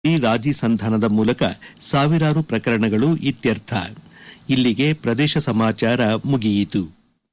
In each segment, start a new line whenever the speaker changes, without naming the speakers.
ಈ ರಾಜಿ ಸಂಧಾನದ ಮೂಲಕ ಸಾವಿರಾರು ಪ್ರಕರಣಗಳು ಇತ್ಯರ್ಥ ಇಲ್ಲಿಗೆ ಪ್ರದೇಶ ಸಮಾಚಾರ ಮುಗಿಯಿತು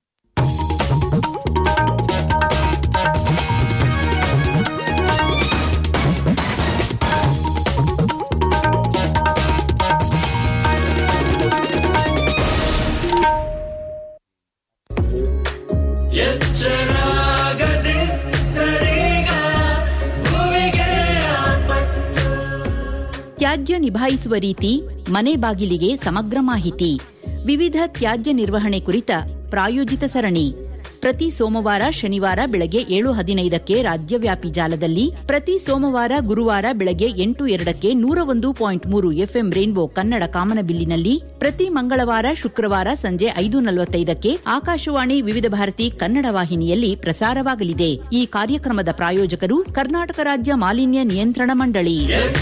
ತ್ಯಾಜ್ಯ ನಿಭಾಯಿಸುವ ರೀತಿ ಮನೆ ಬಾಗಿಲಿಗೆ ಸಮಗ್ರ ಮಾಹಿತಿ ವಿವಿಧ ತ್ಯಾಜ್ಯ ನಿರ್ವಹಣೆ ಕುರಿತ ಪ್ರಾಯೋಜಿತ ಸರಣಿ ಪ್ರತಿ ಸೋಮವಾರ ಶನಿವಾರ ಬೆಳಗ್ಗೆ ಏಳು ಹದಿನೈದಕ್ಕೆ ರಾಜ್ಯವ್ಯಾಪಿ ಜಾಲದಲ್ಲಿ ಪ್ರತಿ ಸೋಮವಾರ ಗುರುವಾರ ಬೆಳಗ್ಗೆ ಎಂಟು ಎರಡಕ್ಕೆ ನೂರ ಒಂದು ಪಾಯಿಂಟ್ ಮೂರು ಎಫ್ಎಂ ರೇನ್ಬೋ ಕನ್ನಡ ಕಾಮನಬಿಲ್ಲಿನಲ್ಲಿ ಪ್ರತಿ ಮಂಗಳವಾರ ಶುಕ್ರವಾರ ಸಂಜೆ ಐದು ನಲವತ್ತೈದಕ್ಕೆ ಆಕಾಶವಾಣಿ ವಿವಿಧ ಭಾರತಿ ಕನ್ನಡ ವಾಹಿನಿಯಲ್ಲಿ ಪ್ರಸಾರವಾಗಲಿದೆ ಈ ಕಾರ್ಯಕ್ರಮದ ಪ್ರಾಯೋಜಕರು ಕರ್ನಾಟಕ ರಾಜ್ಯ ಮಾಲಿನ್ಯ ನಿಯಂತ್ರಣ ಮಂಡಳಿ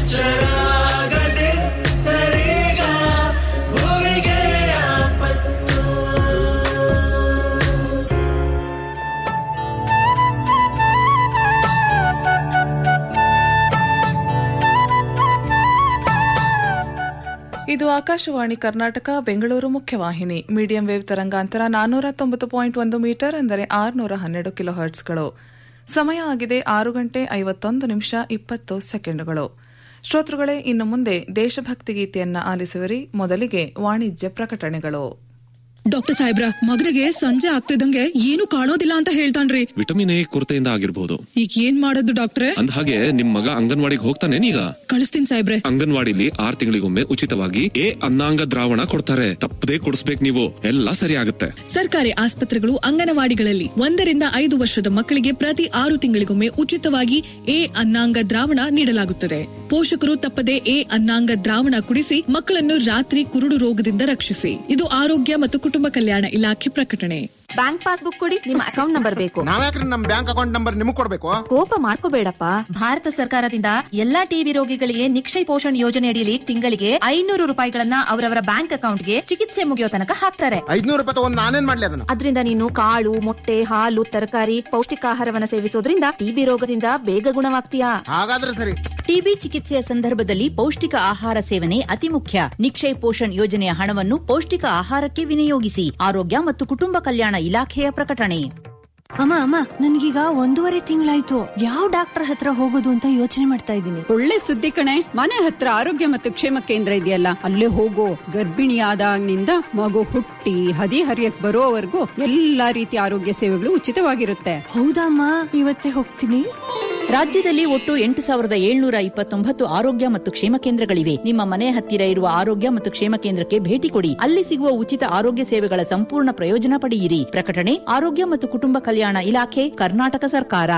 ಇದು ಆಕಾಶವಾಣಿ ಕರ್ನಾಟಕ ಬೆಂಗಳೂರು ಮುಖ್ಯವಾಹಿನಿ ಮೀಡಿಯಂ ವೇವ್ ತರಂಗಾಂತರ ನಾನ್ನೂರ ತೊಂಬತ್ತು ಪಾಯಿಂಟ್ ಒಂದು ಮೀಟರ್ ಅಂದರೆ ಆರುನೂರ ಹನ್ನೆರಡು ಕಿಲೋ ಹರ್ಟ್ಸ್ಗಳು ಸಮಯ ಆಗಿದೆ ಆರು ಗಂಟೆ ಐವತ್ತೊಂದು ನಿಮಿಷ ಇಪ್ಪತ್ತು ಸೆಕೆಂಡುಗಳು ಶ್ರೋತೃಗಳೇ ಇನ್ನು ಮುಂದೆ ದೇಶಭಕ್ತಿ ಗೀತೆಯನ್ನ ಆಲಿಸುವಿರಿ ಮೊದಲಿಗೆ ವಾಣಿಜ್ಯ ಪ್ರಕಟಣೆಗಳು
ಡಾಕ್ಟರ್ ಸಾಹೇಬ್ರ ಮಗನಿಗೆ ಸಂಜೆ ಆಗ್ತಿದ್ದಂಗೆ ಏನು ಕಾಣೋದಿಲ್ಲ ಅಂತ ಹೇಳ್ತಾನ್ರಿ
ವಿಟಮಿನ್ ಎ ಕೊರತೆಯಿಂದ ಆಗಿರ್ಬೋದು
ಈಗ ಏನ್ ಮಾಡೋದು ಡಾಕ್ಟ್ರೆ
ಅಂದ ಹಾಗೆ ನಿಮ್ ಮಗ ಅಂಗನವಾಡಿಗೆ ಹೋಗ್ತಾನೇನೀಗ
ಕಳಿಸ್ತೀನಿ ಸಾಹೇಬ್ರೆ
ಅಂಗನವಾಡಿಲಿ ಆರ್ ತಿಂಗಳಿಗೊಮ್ಮೆ ಉಚಿತವಾಗಿ ಎ ಅನ್ನಾಂಗ ದ್ರಾವಣ ಕೊಡ್ತಾರೆ ತಪ್ಪದೇ ಕೊಡಿಸ್ಬೇಕು ನೀವು ಎಲ್ಲ ಸರಿ ಆಗುತ್ತೆ
ಸರ್ಕಾರಿ ಆಸ್ಪತ್ರೆಗಳು ಅಂಗನವಾಡಿಗಳಲ್ಲಿ ಒಂದರಿಂದ ಐದು ವರ್ಷದ ಮಕ್ಕಳಿಗೆ ಪ್ರತಿ ಆರು ತಿಂಗಳಿಗೊಮ್ಮೆ ಉಚಿತವಾಗಿ ಎ ಅನ್ನಾಂಗ ದ್ರಾವಣ ನೀಡಲಾಗುತ್ತದೆ ಪೋಷಕರು ತಪ್ಪದೆ ಎ ಅನ್ನಾಂಗ ದ್ರಾವಣ ಕುಡಿಸಿ ಮಕ್ಕಳನ್ನು ರಾತ್ರಿ ಕುರುಡು ರೋಗದಿಂದ ರಕ್ಷಿಸಿ ಇದು ಆರೋಗ್ಯ ಮತ್ತು ಕುಟುಂಬ ಕಲ್ಯಾಣ ಇಲಾಖೆ ಪ್ರಕಟಣೆ
ಬ್ಯಾಂಕ್ ಪಾಸ್ಬುಕ್ ಕೊಡಿ ನಿಮ್ಮ ಅಕೌಂಟ್ ನಂಬರ್ ಬೇಕು
ನಾವ್ಯಾಕ್ರಿ ನಮ್ ಬ್ಯಾಂಕ್ ಅಕೌಂಟ್ ನಂಬರ್ ನಿಮಗ್ ಕೊಡ್ಬೇಕು
ಕೋಪ ಮಾಡ್ಕೋಬೇಡಪ್ಪ ಭಾರತ ಸರ್ಕಾರದಿಂದ ಎಲ್ಲಾ ಟಿಬಿ ರೋಗಿಗಳಿಗೆ ನಿಕ್ಷಯ ಪೋಷಣ್ ಯೋಜನೆ ಅಡಿಯಲ್ಲಿ ತಿಂಗಳಿಗೆ ಐನೂರು ರೂಪಾಯಿಗಳನ್ನ ಅವರವರ ಬ್ಯಾಂಕ್ ಅಕೌಂಟ್ಗೆ ಚಿಕಿತ್ಸೆ ಮುಗಿಯೋ ತನಕ ಹಾಕ್ತಾರೆ
ಐದ್ನೂರು ರೂಪಾಯಿ ತಗೊಂಡ್ ನಾನೇನ್ ಮಾಡ್ಲಿ ಅದನ್ನ
ಅದರಿಂದ ನೀನು ಕಾಳು ಮೊಟ್ಟೆ ಹಾಲು ತರಕಾರಿ ಪೌಷ್ಟಿಕಾಹಾರವನ್ನ ಸೇವಿಸೋದ್ರಿಂದ ಟಿಬಿ ರೋಗದಿಂದ ಬೇಗ ಗುಣವಾಗ್ತೀಯಾ
ಹಾಗಾದ್ರೆ ಸರಿ
ಟಿಬಿ ಚಿಕಿತ್ಸೆಯ ಸಂದರ್ಭದಲ್ಲಿ ಪೌಷ್ಟಿಕ ಆಹಾರ ಸೇವನೆ ಅತಿ ಮುಖ್ಯ ನಿಕ್ಷಯ್ ಪೋಷಣ್ ಯೋಜನೆಯ ಹಣವನ್ನು ಪೌಷ್ಟಿಕ ಆಹಾರಕ್ಕೆ ವಿನಿಯೋಗಿಸಿ ಆರೋಗ್ಯ ಮತ್ತು ಕುಟುಂಬ ಕಲ್ಯಾಣ ಇಲಾಖೆಯ ಪ್ರಕಟಣೆ
ಅಮ್ಮ ಅಮ್ಮ ನನ್ಗೀಗ ಒಂದೂವರೆ ತಿಂಗಳಾಯ್ತು ಯಾವ ಡಾಕ್ಟರ್ ಹತ್ರ ಹೋಗೋದು ಅಂತ ಯೋಚನೆ ಮಾಡ್ತಾ ಇದ್ದೀನಿ
ಒಳ್ಳೆ ಸುದ್ದಿ ಕಣೆ ಮನೆ ಹತ್ರ ಆರೋಗ್ಯ ಮತ್ತು ಕ್ಷೇಮ ಕೇಂದ್ರ ಇದೆಯಲ್ಲ ಅಲ್ಲೇ ಹೋಗೋ ಗರ್ಭಿಣಿಯಾದಾಗಿನಿಂದ ಮಗು ಹುಟ್ಟಿ ಹದಿ ಹರಿಯಕ್ ಬರೋವರೆಗೂ ಎಲ್ಲಾ ರೀತಿಯ ಆರೋಗ್ಯ ಸೇವೆಗಳು ಉಚಿತವಾಗಿರುತ್ತೆ
ಹೌದಮ್ಮ ಇವತ್ತೇ ಹೋಗ್ತೀನಿ
ರಾಜ್ಯದಲ್ಲಿ ಒಟ್ಟು ಎಂಟು ಸಾವಿರದ ಏಳ್ನೂರ ಇಪ್ಪತ್ತೊಂಬತ್ತು ಆರೋಗ್ಯ ಮತ್ತು ಕ್ಷೇಮ ಕೇಂದ್ರಗಳಿವೆ ನಿಮ್ಮ ಮನೆ ಹತ್ತಿರ ಇರುವ ಆರೋಗ್ಯ ಮತ್ತು ಕ್ಷೇಮ ಕೇಂದ್ರಕ್ಕೆ ಭೇಟಿ ಕೊಡಿ ಅಲ್ಲಿ ಸಿಗುವ ಉಚಿತ ಆರೋಗ್ಯ ಸೇವೆಗಳ ಸಂಪೂರ್ಣ ಪ್ರಯೋಜನ ಪಡೆಯಿರಿ ಪ್ರಕಟಣೆ ಆರೋಗ್ಯ ಮತ್ತು ಕುಟುಂಬ ಕಲ್ಯಾಣ ಇಲಾಖೆ ಕರ್ನಾಟಕ ಸರ್ಕಾರ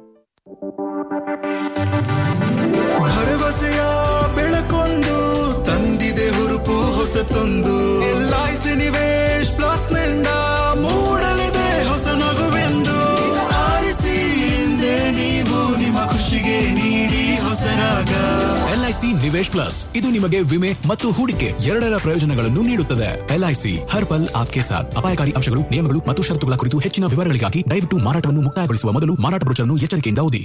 ಭರವಸೆಯ ಬೆಳಕೊಂದು ತಂದಿದೆ ಹುರುಪು ಹೊಸತೊಂದು ಎಲ್ಐಸಿ ನಿವೇಶ್ ಪ್ಲಸ್ ನಿಂದ ಮೂಡಲಿದೆ ಹೊಸ ನಗುವೆಂದು ಆರಿಸಿ ಹಿಂದೆ ನೀವು ನಿಮ್ಮ ಖುಷಿಗೆ ನೀಡಿ ಹೊಸರಾಗ
ಎಲ್ಐಸಿ ನಿವೇಶ್ ಪ್ಲಸ್ ಇದು ನಿಮಗೆ ವಿಮೆ ಮತ್ತು ಹೂಡಿಕೆ ಎರಡರ ಪ್ರಯೋಜನಗಳನ್ನು ನೀಡುತ್ತದೆ ಎಲ್ಐಸಿ ಹರ್ ಪಲ್ ಆಪ್ಕೆ ಸಾಥ್ ಅಪಾಯಕಾರಿ ಅಂಶಗಳು ನಿಯಮಗಳು ಮತ್ತು ಷರತ್ತುಗಳ ಕುರಿತು ಹೆಚ್ಚಿನ ವಿವರಗಳಿಗಾಗಿ ದಯವಿಟ್ಟು ಮಾರಾಟವನ್ನು ಮುಕ್ತಾಯಗೊಳಿಸುವ ಮೊದಲು ಮಾರಾಟ ಬ್ರೋಚರ್ನ್ನು ಎಚ್ಚರಿಕೆಯಿಂದ ಓದಿ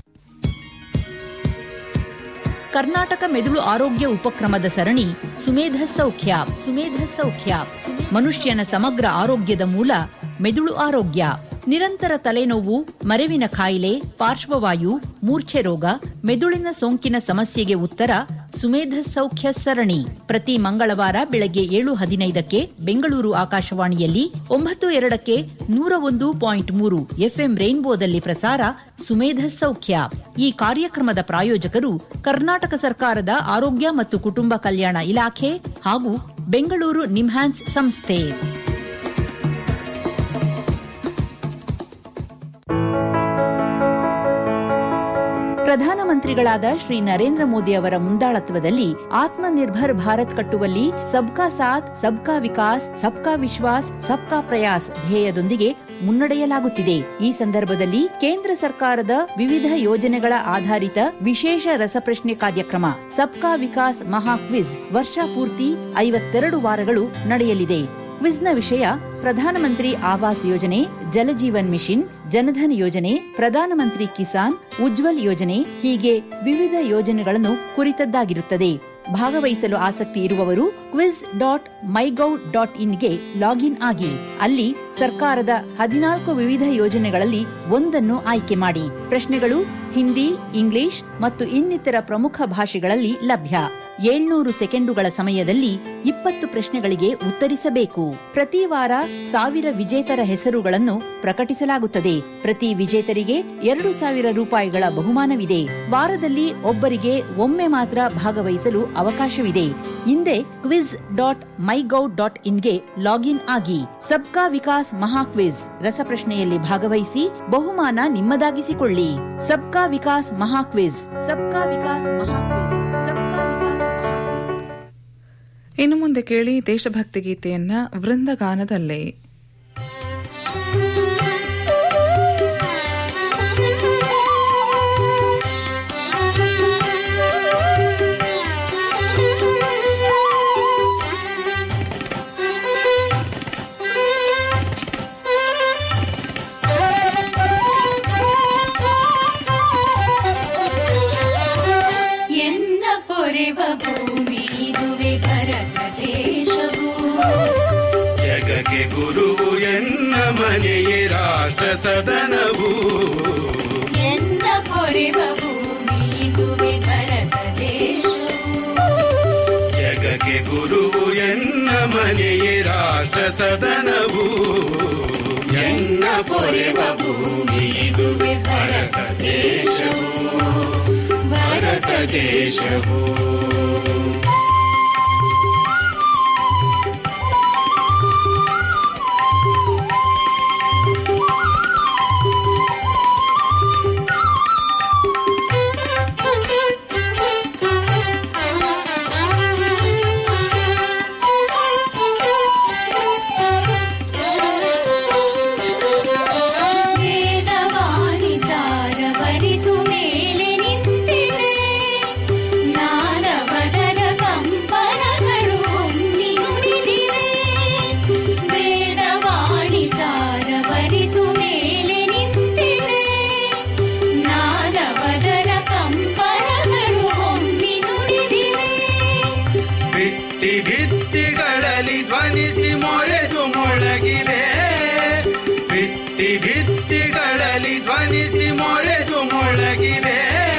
ಕರ್ನಾಟಕ ಮೆದುಳು ಆರೋಗ್ಯ ಉಪಕ್ರಮದ ಸರಣಿ ಸುಮೇಧ ಸೌಖ್ಯ ಸುಮೇಧ ಸೌಖ್ಯ ಮನುಷ್ಯನ ಸಮಗ್ರ ಆರೋಗ್ಯದ ಮೂಲ ಮೆದುಳು ಆರೋಗ್ಯ ನಿರಂತರ ತಲೆನೋವು ಮರೆವಿನ ಕಾಯಿಲೆ ಪಾರ್ಶ್ವವಾಯು ಮೂರ್ಛೆ ರೋಗ ಮೆದುಳಿನ ಸೋಂಕಿನ ಸಮಸ್ಯೆಗೆ ಉತ್ತರ ಸುಮೇಧ ಸೌಖ್ಯ ಸರಣಿ ಪ್ರತಿ ಮಂಗಳವಾರ ಬೆಳಗ್ಗೆ ಏಳು ಹದಿನೈದಕ್ಕೆ ಬೆಂಗಳೂರು ಆಕಾಶವಾಣಿಯಲ್ಲಿ ಒಂಬತ್ತು ಎರಡಕ್ಕೆ ನೂರ ಒಂದು ಪಾಯಿಂಟ್ ಮೂರು ಎಫ್ಎಂ ರೈನ್ಬೋದಲ್ಲಿ ಪ್ರಸಾರ ಸುಮೇಧ ಸೌಖ್ಯ ಈ ಕಾರ್ಯಕ್ರಮದ ಪ್ರಾಯೋಜಕರು ಕರ್ನಾಟಕ ಸರ್ಕಾರದ ಆರೋಗ್ಯ ಮತ್ತು ಕುಟುಂಬ ಕಲ್ಯಾಣ ಇಲಾಖೆ ಹಾಗೂ ಬೆಂಗಳೂರು ನಿಮ್ಹಾನ್ಸ್ ಸಂಸ್ಥೆ ಪ್ರಧಾನಮಂತ್ರಿಗಳಾದ ಶ್ರೀ ನರೇಂದ್ರ ಮೋದಿ ಅವರ ಮುಂದಾಳತ್ವದಲ್ಲಿ ಆತ್ಮನಿರ್ಭರ್ ಭಾರತ್ ಕಟ್ಟುವಲ್ಲಿ ಸಬ್ಕಾ ಸಾಥ್ ಸಬ್ಕಾ ವಿಕಾಸ್ ಸಬ್ಕಾ ವಿಶ್ವಾಸ್ ಸಬ್ಕಾ ಪ್ರಯಾಸ್ ಧ್ಯೇಯದೊಂದಿಗೆ ಮುನ್ನಡೆಯಲಾಗುತ್ತಿದೆ ಈ ಸಂದರ್ಭದಲ್ಲಿ ಕೇಂದ್ರ ಸರ್ಕಾರದ ವಿವಿಧ ಯೋಜನೆಗಳ ಆಧಾರಿತ ವಿಶೇಷ ರಸಪ್ರಶ್ನೆ ಕಾರ್ಯಕ್ರಮ ಸಬ್ಕಾ ವಿಕಾಸ್ ಮಹಾ ಕ್ವಿಜ್ ವರ್ಷ ಪೂರ್ತಿ ಐವತ್ತೆರಡು ವಾರಗಳು ನಡೆಯಲಿದೆ ಕ್ವಿಜ್ನ ವಿಷಯ ಪ್ರಧಾನಮಂತ್ರಿ ಆವಾಸ್ ಯೋಜನೆ ಜಲಜೀವನ್ ಮಿಷನ್ ಜನಧನ್ ಯೋಜನೆ ಪ್ರಧಾನಮಂತ್ರಿ ಕಿಸಾನ್ ಉಜ್ವಲ್ ಯೋಜನೆ ಹೀಗೆ ವಿವಿಧ ಯೋಜನೆಗಳನ್ನು ಕುರಿತದ್ದಾಗಿರುತ್ತದೆ ಭಾಗವಹಿಸಲು ಆಸಕ್ತಿ ಇರುವವರು ಕ್ವಿಜ್ ಡಾಟ್ ಮೈಗೌ ಡಾಟ್ ಇನ್ಗೆ ಲಾಗಿನ್ ಆಗಿ ಅಲ್ಲಿ ಸರ್ಕಾರದ ಹದಿನಾಲ್ಕು ವಿವಿಧ ಯೋಜನೆಗಳಲ್ಲಿ ಒಂದನ್ನು ಆಯ್ಕೆ ಮಾಡಿ ಪ್ರಶ್ನೆಗಳು ಹಿಂದಿ ಇಂಗ್ಲಿಷ್ ಮತ್ತು ಇನ್ನಿತರ ಪ್ರಮುಖ ಭಾಷೆಗಳಲ್ಲಿ ಲಭ್ಯ ಏಳ್ನೂರು ಸೆಕೆಂಡುಗಳ ಸಮಯದಲ್ಲಿ ಇಪ್ಪತ್ತು ಪ್ರಶ್ನೆಗಳಿಗೆ ಉತ್ತರಿಸಬೇಕು ಪ್ರತಿ ವಾರ ಸಾವಿರ ವಿಜೇತರ ಹೆಸರುಗಳನ್ನು ಪ್ರಕಟಿಸಲಾಗುತ್ತದೆ ಪ್ರತಿ ವಿಜೇತರಿಗೆ ಎರಡು ಸಾವಿರ ರೂಪಾಯಿಗಳ ಬಹುಮಾನವಿದೆ ವಾರದಲ್ಲಿ ಒಬ್ಬರಿಗೆ ಒಮ್ಮೆ ಮಾತ್ರ ಭಾಗವಹಿಸಲು ಅವಕಾಶವಿದೆ ಹಿಂದೆ ಕ್ವಿಜ್ ಡಾಟ್ ಮೈಗೌ ಡಾಟ್ ಇನ್ಗೆ ಲಾಗಿನ್ ಆಗಿ ಸಬ್ಕಾ ವಿಕಾಸ್ ಮಹಾ ಕ್ವಿಜ್ ರಸಪ್ರಶ್ನೆಯಲ್ಲಿ ಭಾಗವಹಿಸಿ ಬಹುಮಾನ ನಿಮ್ಮದಾಗಿಸಿಕೊಳ್ಳಿ ಸಬ್ಕಾ ವಿಕಾಸ್ ಮಹಾ ಕ್ವಿಜ್ ಸಬ್ಕಾ ವಿಕಾಸ್ ಮಹಾ ಕ್ವಿಜ್
ಇನ್ನು ಮುಂದೆ ಕೇಳಿ ದೇಶಭಕ್ತಿ ಗೀತೆಯನ್ನ ವೃಂದಗಾನದಲ್ಲೇ
ಎನ್ನ ಪೊರೆವ ಭೂಮಿ ಇದುವೆ ಭರತ ದೇಶವು
ಜಗಕ್ಕೆ ಗುರುವು ಎನ್ನ ಮನೆಯೇ ರಾಷ್ಟ್ರ ಸದನವು
ಎನ್ನ ಪೊರೆವ ಭೂಮಿ ಇದುವೆ ಭರತ ದೇಶವು
ಜಗಕ್ಕೆ ಗುರುವು ಎನ್ನ ಮನೆಯೇ ರಾಷ್ಟ್ರ ಸದನವು ಎನ್ನ ಪೊರೆವ ಭೂಮಿ ಇದುವೆ ಭರತ ದೇಶವು ಭರತ ದೇಶವು
ವೇದವಾಣಿ ಸಾರ ಬರಿತು ಮೇಲೆ ನಿಂತಿದೆ ನಾನವದರ ಕಂಪನಗಳು ಒಮ್ಮಿ ನುಡಿದಿವೆ ವೇದವಾಣಿ ಸಾರ ಬರಿತು ಮೇಲೆ ನಿಂತಿದೆ ನಾನವದರ ಕಂಪನಗಳು ಒಮ್ಮಿ ನುಡಿದಿವೆ
ಭಿತ್ತಿ ಭಿತ್ತಿಗಳಲ್ಲಿ ಧ್ವನಿಸಿ ಮೊರೆದು ಮೊಳಗಿವೆ ಭಿತ್ತಿ ಭಿತ್ತಿಗಳಲ್ಲಿ ಧ್ವನಿಸಿ ಮೊರೆದು ಮೊಳಗಿವೆ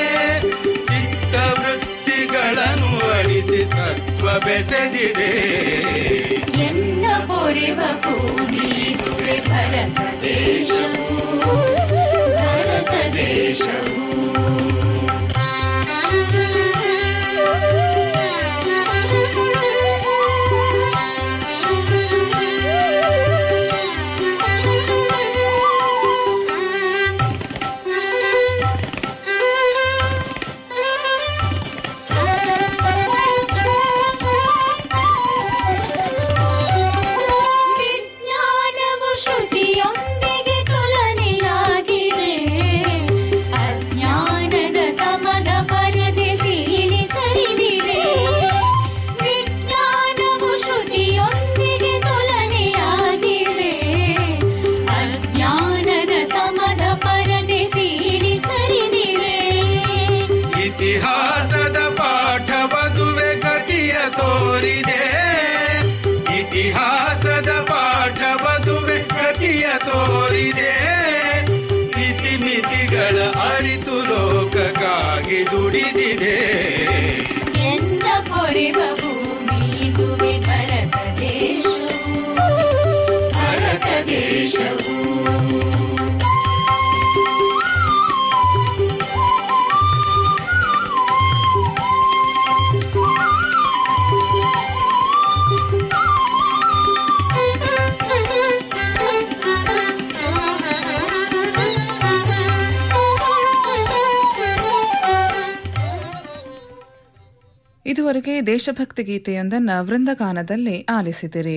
ಚಿತ್ತವೃತ್ತಿಗಳನ್ನು ಅಳಿಸಿ ಸತ್ವ ಬೆಸೆದಿದೆ
ಎನ್ನ ಪೊರೆವ ಭೂಮಿ ಗುರೆ ಭರತ ದೇಶವು ಭರತ ದೇಶವು ವಿಜ್ಞಾನವು ಶ್ರುತಿಯೊಂದಿಗೆ ತುಲನೆಯಾಗಿದೆ ಅಜ್ಞಾನದ ತಮದ ಪರದೆ ಸೀಳಿ ಸರಿದಿವೆ ವಿಜ್ಞಾನವು ಶ್ರುತಿಯೊಂದಿಗೆ ತುಲನೆಯಾಗಿದೆ ಅಜ್ಞಾನದ ತಮದ ಪರದೆ ಸೀಳಿ ಸರಿದಿವೆ
ಇತಿಹಾಸದ ಪಾಠ ಬದುವೆ ಗತಿಯ ತೋರಿದೆ ಇತಿಹಾಸದ ಪಾಠ ಬದುವೆ ಗತಿಯ ತೋರಿದೆ ಇತಿಮಿತಿಗಳ ಅರಿತು ಲೋಕಕ್ಕಾಗಿ ದುಡಿದಿದೆ
ಎನ್ನ ಪೊರೆವ ಭೂಮಿ ಇದುವೆ ಭರತ ದೇಶವು ಭರತ ದೇಶವು
ಇದುವರೆಗೆ ದೇಶಭಕ್ತಿ ಗೀತೆಯೊಂದನ್ನ ವೃಂದಗಾನದಲ್ಲೇ ಆಲಿಸಿದಿರಿ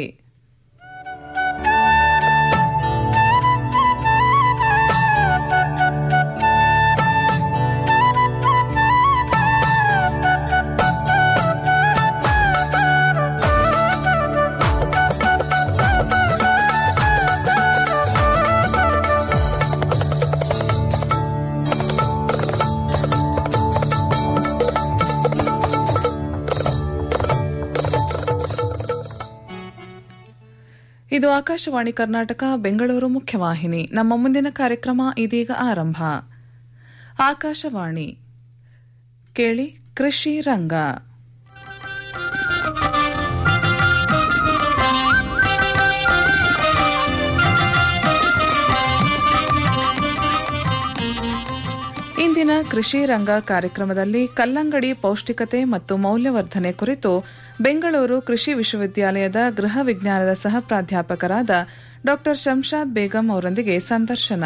ಇದು ಆಕಾಶವಾಣಿ ಕರ್ನಾಟಕ ಬೆಂಗಳೂರು ಮುಖ್ಯವಾಹಿನಿ ನಮ್ಮ ಮುಂದಿನ ಕಾರ್ಯಕ್ರಮ ಇದೀಗ ಆರಂಭ ಆಕಾಶವಾಣಿ ಕೇಳಿ ಕೃಷಿ ರಂಗ ಇಂದಿನ ಕೃಷಿ ರಂಗ ಕಾರ್ಯಕ್ರಮದಲ್ಲಿ ಕಲ್ಲಂಗಡಿ ಪೌಷ್ಟಿಕತೆ ಮತ್ತು ಮೌಲ್ಯವರ್ಧನೆ ಕುರಿತು ಬೆಂಗಳೂರು ಕೃಷಿ ವಿಶ್ವವಿದ್ಯಾಲಯದ ಗೃಹ ವಿಜ್ಞಾನದ ಸಹ ಪ್ರಾಧ್ಯಾಪಕರಾದ ಡಾ ಶಂಶಾದ್ ಬೇಗಂ ಅವರೊಂದಿಗೆ ಸಂದರ್ಶನ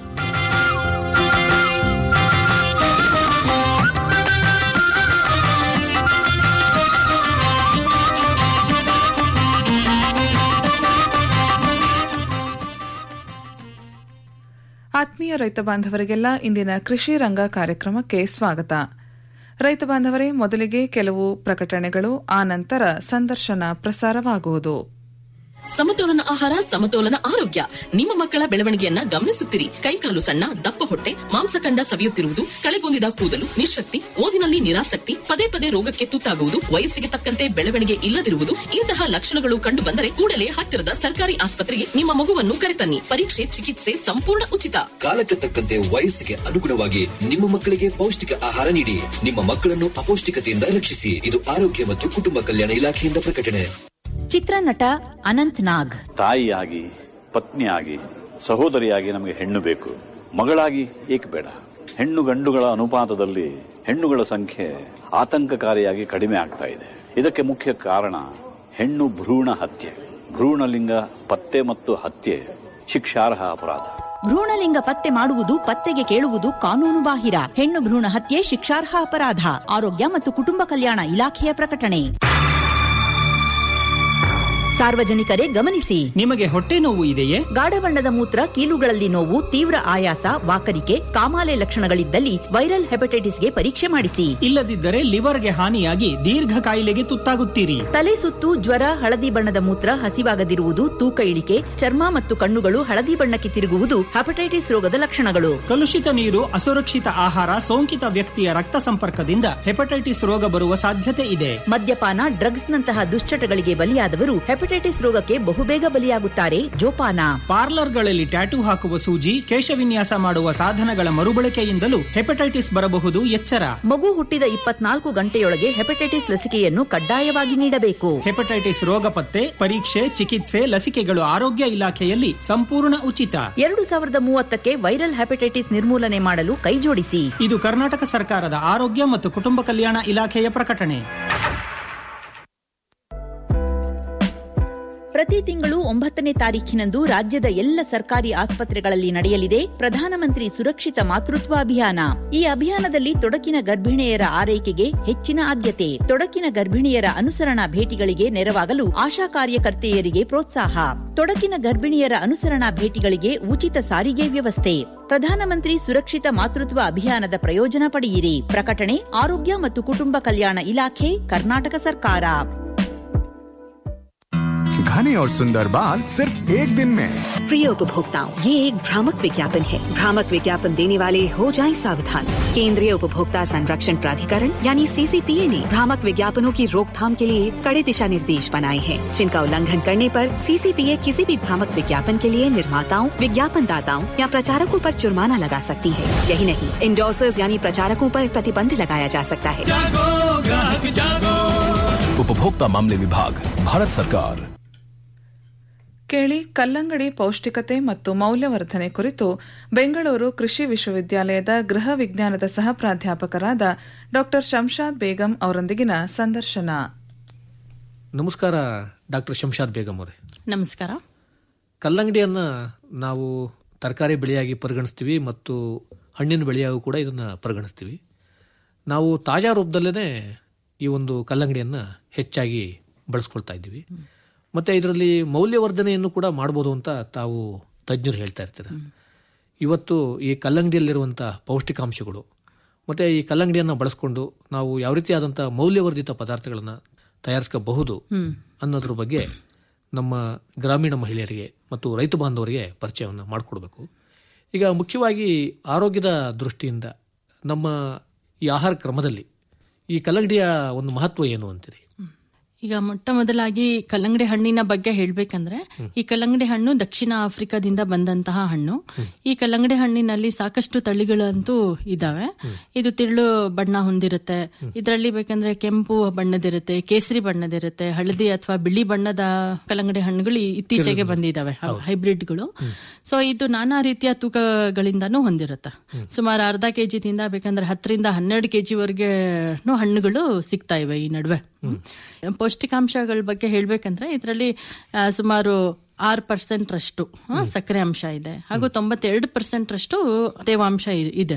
ಆತ್ಮೀಯ ರೈತ ಬಾಂಧವರಿಗೆಲ್ಲ ಇಂದಿನ ಕೃಷಿ ರಂಗ ಕಾರ್ಯಕ್ರಮಕ್ಕೆ ಸ್ವಾಗತ ರೈತ ಬಾಂಧವರೇ ಮೊದಲಿಗೆ ಕೆಲವು ಪ್ರಕಟಣೆಗಳು ಆನಂತರ ಸಂದರ್ಶನ ಪ್ರಸಾರವಾಗುವುದು
ಸಮತೋಲನ ಆಹಾರ ಸಮತೋಲನ ಆರೋಗ್ಯ ನಿಮ್ಮ ಮಕ್ಕಳ ಬೆಳವಣಿಗೆಯನ್ನ ಗಮನಿಸುತ್ತಿರಿ ಕೈಕಾಲು ಸಣ್ಣ ದಪ್ಪ ಹೊಟ್ಟೆ ಮಾಂಸಖಂಡ ಸವಿಯುತ್ತಿರುವುದು ಕಳೆಗುಂದಿದ ಕೂದಲು ನಿಶಕ್ತಿ ಓದಿನಲ್ಲಿ ನಿರಾಸಕ್ತಿ ಪದೇ ಪದೇ ರೋಗಕ್ಕೆ ತುತ್ತಾಗುವುದು ವಯಸ್ಸಿಗೆ ತಕ್ಕಂತೆ ಬೆಳವಣಿಗೆ ಇಲ್ಲದಿರುವುದು ಇಂತಹ ಲಕ್ಷಣಗಳು ಕಂಡು ಬಂದರೆ ಕೂಡಲೇ ಹತ್ತಿರದ ಸರ್ಕಾರಿ ಆಸ್ಪತ್ರೆಗೆ ನಿಮ್ಮ ಮಗುವನ್ನು ಕರೆತನ್ನಿ ಪರೀಕ್ಷೆ ಚಿಕಿತ್ಸೆ ಸಂಪೂರ್ಣ ಉಚಿತ
ಕಾಲಕ್ಕೆ ತಕ್ಕಂತೆ ವಯಸ್ಸಿಗೆ ಅನುಗುಣವಾಗಿ ನಿಮ್ಮ ಮಕ್ಕಳಿಗೆ ಪೌಷ್ಟಿಕ ಆಹಾರ ನೀಡಿ ನಿಮ್ಮ ಮಕ್ಕಳನ್ನು ಅಪೌಷ್ಟಿಕತೆಯಿಂದ ರಕ್ಷಿಸಿ ಇದು ಆರೋಗ್ಯ ಮತ್ತು ಕುಟುಂಬ ಕಲ್ಯಾಣ ಇಲಾಖೆಯಿಂದ ಪ್ರಕಟಣೆ
ಚಿತ್ರನಟ ಅನಂತ್ ನಾಗ್
ತಾಯಿಯಾಗಿ ಪತ್ನಿಯಾಗಿ ಸಹೋದರಿಯಾಗಿ ನಮಗೆ ಹೆಣ್ಣು ಬೇಕು ಮಗಳಾಗಿ ಏಕೆ ಬೇಡ ಹೆಣ್ಣು ಗಂಡುಗಳ ಅನುಪಾತದಲ್ಲಿ ಹೆಣ್ಣುಗಳ ಸಂಖ್ಯೆ ಆತಂಕಕಾರಿಯಾಗಿ ಕಡಿಮೆ ಆಗ್ತಾ ಇದೆ ಇದಕ್ಕೆ ಮುಖ್ಯ ಕಾರಣ ಹೆಣ್ಣು ಭ್ರೂಣ ಹತ್ಯೆ ಭ್ರೂಣಲಿಂಗ ಪತ್ತೆ ಮತ್ತು ಹತ್ಯೆ ಶಿಕ್ಷಾರ್ಹ ಅಪರಾಧ
ಭ್ರೂಣಲಿಂಗ ಪತ್ತೆ ಮಾಡುವುದು ಪತ್ತೆಗೆ ಕೇಳುವುದು ಕಾನೂನು ಬಾಹಿರ ಹೆಣ್ಣು ಭ್ರೂಣ ಹತ್ಯೆ ಶಿಕ್ಷಾರ್ಹ ಅಪರಾಧ ಆರೋಗ್ಯ ಮತ್ತು ಕುಟುಂಬ ಕಲ್ಯಾಣ ಇಲಾಖೆಯ ಪ್ರಕಟಣೆ ಸಾರ್ವಜನಿಕರೇ ಗಮನಿಸಿ
ನಿಮಗೆ ಹೊಟ್ಟೆ ನೋವು ಇದೆಯೇ
ಗಾಢ ಬಣ್ಣದ ಮೂತ್ರ ಕೀಲುಗಳಲ್ಲಿ ನೋವು ತೀವ್ರ ಆಯಾಸ ವಾಕರಿಕೆ ಕಾಮಾಲೆ ಲಕ್ಷಣಗಳಿದ್ದಲ್ಲಿ ವೈರಲ್ ಹೆಪಟೈಟಿಸ್ಗೆ ಪರೀಕ್ಷೆ ಮಾಡಿಸಿ
ಇಲ್ಲದಿದ್ದರೆ ಲಿವರ್ಗೆ ಹಾನಿಯಾಗಿ ದೀರ್ಘ ಕಾಯಿಲೆಗೆ ತುತ್ತಾಗುತ್ತೀರಿ
ತಲೆ ಸುತ್ತು ಜ್ವರ ಹಳದಿ ಬಣ್ಣದ ಮೂತ್ರ ಹಸಿವಾಗದಿರುವುದು ತೂಕ ಇಳಿಕೆ ಚರ್ಮ ಮತ್ತು ಕಣ್ಣುಗಳು ಹಳದಿ ಬಣ್ಣಕ್ಕೆ ತಿರುಗುವುದು ಹೆಪಟೈಟಿಸ್ ರೋಗದ ಲಕ್ಷಣಗಳು
ಕಲುಷಿತ ನೀರು ಅಸುರಕ್ಷಿತ ಆಹಾರ ಸೋಂಕಿತ ವ್ಯಕ್ತಿಯ ರಕ್ತ ಸಂಪರ್ಕದಿಂದ ಹೆಪಟೈಟಿಸ್ ರೋಗ ಬರುವ ಸಾಧ್ಯತೆ ಇದೆ
ಮದ್ಯಪಾನ ಡ್ರಗ್ಸ್ ನಂತಹ ದುಶ್ಚಟಗಳಿಗೆ ಬಲಿಯಾದವರು ಹೆಪಟೈಟಿಸ್ ರೋಗಕ್ಕೆ ಬಹುಬೇಗ ಬಲಿಯಾಗುತ್ತಾರೆ ಜೋಪಾನ
ಪಾರ್ಲರ್ಗಳಲ್ಲಿ ಟ್ಯಾಟೂ ಹಾಕುವ ಸೂಜಿ ಕೇಶವಿನ್ಯಾಸ ಮಾಡುವ ಸಾಧನಗಳ ಮರುಬಳಕೆಯಿಂದಲೂ ಹೆಪಟೈಟಿಸ್ ಬರಬಹುದು ಎಚ್ಚರ
ಮಗು ಹುಟ್ಟಿದ ಇಪ್ಪತ್ನಾಲ್ಕು ಗಂಟೆಯೊಳಗೆ ಹೆಪಟೈಟಿಸ್ ಲಸಿಕೆಯನ್ನು ಕಡ್ಡಾಯವಾಗಿ ನೀಡಬೇಕು
ಹೆಪಟೈಟಿಸ್ ರೋಗ ಪತ್ತೆ ಪರೀಕ್ಷೆ ಚಿಕಿತ್ಸೆ ಲಸಿಕೆಗಳು ಆರೋಗ್ಯ ಇಲಾಖೆಯಲ್ಲಿ ಸಂಪೂರ್ಣ ಉಚಿತ
ಎರಡು ಸಾವಿರದ ಮೂವತ್ತಕ್ಕೆ ವೈರಲ್ ಹೆಪಟೈಟಿಸ್ ನಿರ್ಮೂಲನೆ ಮಾಡಲು ಕೈಜೋಡಿಸಿ
ಇದು ಕರ್ನಾಟಕ ಸರ್ಕಾರದ ಆರೋಗ್ಯ ಮತ್ತು ಕುಟುಂಬ ಕಲ್ಯಾಣ ಇಲಾಖೆಯ ಪ್ರಕಟಣೆ
ಪ್ರತಿ ತಿಂಗಳು ಒಂಬತ್ತನೇ ತಾರೀಖಿನಂದು ರಾಜ್ಯದ ಎಲ್ಲ ಸರ್ಕಾರಿ ಆಸ್ಪತ್ರೆಗಳಲ್ಲಿ ನಡೆಯಲಿದೆ ಪ್ರಧಾನಮಂತ್ರಿ ಸುರಕ್ಷಿತ ಮಾತೃತ್ವ ಅಭಿಯಾನ ಈ ಅಭಿಯಾನದಲ್ಲಿ ತೊಡಕಿನ ಗರ್ಭಿಣಿಯರ ಆರೈಕೆಗೆ ಹೆಚ್ಚಿನ ಆದ್ಯತೆ ತೊಡಕಿನ ಗರ್ಭಿಣಿಯರ ಅನುಸರಣಾ ಭೇಟಿಗಳಿಗೆ ನೆರವಾಗಲು ಆಶಾ ಕಾರ್ಯಕರ್ತೆಯರಿಗೆ ಪ್ರೋತ್ಸಾಹ ತೊಡಕಿನ ಗರ್ಭಿಣಿಯರ ಅನುಸರಣಾ ಭೇಟಿಗಳಿಗೆ ಉಚಿತ ಸಾರಿಗೆ ವ್ಯವಸ್ಥೆ ಪ್ರಧಾನಮಂತ್ರಿ ಸುರಕ್ಷಿತ ಮಾತೃತ್ವ ಅಭಿಯಾನದ ಪ್ರಯೋಜನ ಪಡೆಯಿರಿ ಪ್ರಕಟಣೆ ಆರೋಗ್ಯ ಮತ್ತು ಕುಟುಂಬ ಕಲ್ಯಾಣ ಇಲಾಖೆ ಕರ್ನಾಟಕ ಸರ್ಕಾರ
घने और सुंदर बाल सिर्फ एक दिन में
प्रिय उपभोक्ताओं ये एक भ्रामक विज्ञापन है भ्रामक विज्ञापन देने वाले हो जाएं सावधान केंद्रीय उपभोक्ता संरक्षण प्राधिकरण यानी सीसीपीए ने भ्रामक विज्ञापनों की रोकथाम के लिए कड़े दिशा निर्देश बनाए हैं जिनका उल्लंघन करने पर सीसीपीए किसी भी भ्रामक विज्ञापन के लिए निर्माताओं विज्ञापन दाताओं या प्रचारकों पर जुर्माना लगा सकती है यही नहीं इंडोसर्स यानी प्रचारकों पर प्रतिबंध लगाया जा सकता है
उपभोक्ता मामले विभाग भारत सरकार
ಕೇಳಿ ಕಲ್ಲಂಗಡಿ ಪೌಷ್ಟಿಕತೆ ಮತ್ತು ಮೌಲ್ಯವರ್ಧನೆ ಕುರಿತು ಬೆಂಗಳೂರು ಕೃಷಿ ವಿಶ್ವವಿದ್ಯಾಲಯದ ಗೃಹ ವಿಜ್ಞಾನದ ಸಹ ಪ್ರಾಧ್ಯಾಪಕರಾದ ಡಾ ಶಂಶಾದ್ ಬೇಗಂ ಅವರೊಂದಿಗಿನ ಸಂದರ್ಶನ
ನಮಸ್ಕಾರ ಡಾಕ್ಟರ್ ಶಂಶಾದ್ ಬೇಗಂ ಅವರೇ
ನಮಸ್ಕಾರ
ಕಲ್ಲಂಗಡಿಯನ್ನು ನಾವು ತರಕಾರಿ ಬೆಳೆಯಾಗಿ ಪರಿಗಣಿಸ್ತೀವಿ ಮತ್ತು ಹಣ್ಣಿನ ಬೆಳೆಯಾಗೂ ಕೂಡ ಇದನ್ನು ಪರಿಗಣಿಸ್ತೀವಿ ನಾವು ತಾಜಾ ರೂಪದಲ್ಲೇ ಈ ಒಂದು ಕಲ್ಲಂಗಡಿಯನ್ನು ಹೆಚ್ಚಾಗಿ ಬಳಸ್ಕೊಳ್ತಾ ಇದ್ದೀವಿ ಮತ್ತು ಇದರಲ್ಲಿ ಮೌಲ್ಯವರ್ಧನೆಯನ್ನು ಕೂಡ ಮಾಡ್ಬೋದು ಅಂತ ತಾವು ತಜ್ಞರು ಹೇಳ್ತಾ ಇರ್ತಾರೆ ಇವತ್ತು ಈ ಕಲ್ಲಂಗಡಿಯಲ್ಲಿರುವಂಥ ಪೌಷ್ಟಿಕಾಂಶಗಳು ಮತ್ತು ಈ ಕಲ್ಲಂಗಡಿಯನ್ನು ಬಳಸ್ಕೊಂಡು ನಾವು ಯಾವ ರೀತಿಯಾದಂಥ ಮೌಲ್ಯವರ್ಧಿತ ಪದಾರ್ಥಗಳನ್ನು ತಯಾರಿಸ್ಕೋಬಹುದು ಅನ್ನೋದ್ರ ಬಗ್ಗೆ ನಮ್ಮ ಗ್ರಾಮೀಣ ಮಹಿಳೆಯರಿಗೆ ಮತ್ತು ರೈತ ಬಾಂಧವರಿಗೆ ಪರಿಚಯವನ್ನು ಮಾಡಿಕೊಡ್ಬೇಕು ಈಗ ಮುಖ್ಯವಾಗಿ ಆರೋಗ್ಯದ ದೃಷ್ಟಿಯಿಂದ ನಮ್ಮ ಈ ಆಹಾರ ಕ್ರಮದಲ್ಲಿ ಈ ಕಲ್ಲಂಗಡಿಯ ಒಂದು ಮಹತ್ವ ಏನು ಅಂತೀರಿ
ಈಗ ಮೊಟ್ಟ ಮೊದಲಾಗಿ ಕಲ್ಲಂಗಡಿ ಹಣ್ಣಿನ ಬಗ್ಗೆ ಹೇಳ್ಬೇಕಂದ್ರೆ ಈ ಕಲ್ಲಂಗಡಿ ಹಣ್ಣು ದಕ್ಷಿಣ ಆಫ್ರಿಕಾದಿಂದ ಬಂದಂತಹ ಹಣ್ಣು ಈ ಕಲ್ಲಂಗಡಿ ಹಣ್ಣಿನಲ್ಲಿ ಸಾಕಷ್ಟು ತಳಿಗಳಂತೂ ಇದಾವೆ ಇದು ತಿರುಳು ಬಣ್ಣ ಹೊಂದಿರುತ್ತೆ ಇದರಲ್ಲಿ ಬೇಕಂದ್ರೆ ಕೆಂಪು ಬಣ್ಣದಿರುತ್ತೆ ಕೇಸರಿ ಬಣ್ಣದಿರುತ್ತೆ ಹಳದಿ ಅಥವಾ ಬಿಳಿ ಬಣ್ಣದ ಕಲ್ಲಂಗಡಿ ಹಣ್ಣುಗಳು ಈ- ಇತ್ತೀಚೆಗೆ ಬಂದಿದಾವೆ ಹೈಬ್ರಿಡ್ಗಳು ಸೊ ಇದು ನಾನಾ ರೀತಿಯ ತೂಕಗಳಿಂದಾನು ಹೊಂದಿರುತ್ತೆ ಸುಮಾರು ಅರ್ಧ ಕೆಜಿದಿಂದ ಬೇಕಂದ್ರೆ ಹತ್ತರಿಂದ ಹನ್ನೆರಡು ಕೆಜಿ ವರೆಗೆ ಹಣ್ಣುಗಳು ಸಿಗ್ತಾ ಇವೆ ಈ ನಡುವೆ ಹ್ಮ್. ಪೌಷ್ಟಿಕಾಂಶಗಳ ಬಗ್ಗೆ ಹೇಳ್ಬೇಕಂದ್ರೆ ಇದರಲ್ಲಿ ಸುಮಾರು ಆರು ಪರ್ಸೆಂಟ್ ರಷ್ಟು ಆ, ಸಕ್ಕರೆ ಅಂಶ ಇದೆ ಹಾಗೂ ತೊಂಬತ್ತೆರಡು ಪರ್ಸೆಂಟ್ ರಷ್ಟು ತೇವಾಂಶ ಇ- ಇದೆ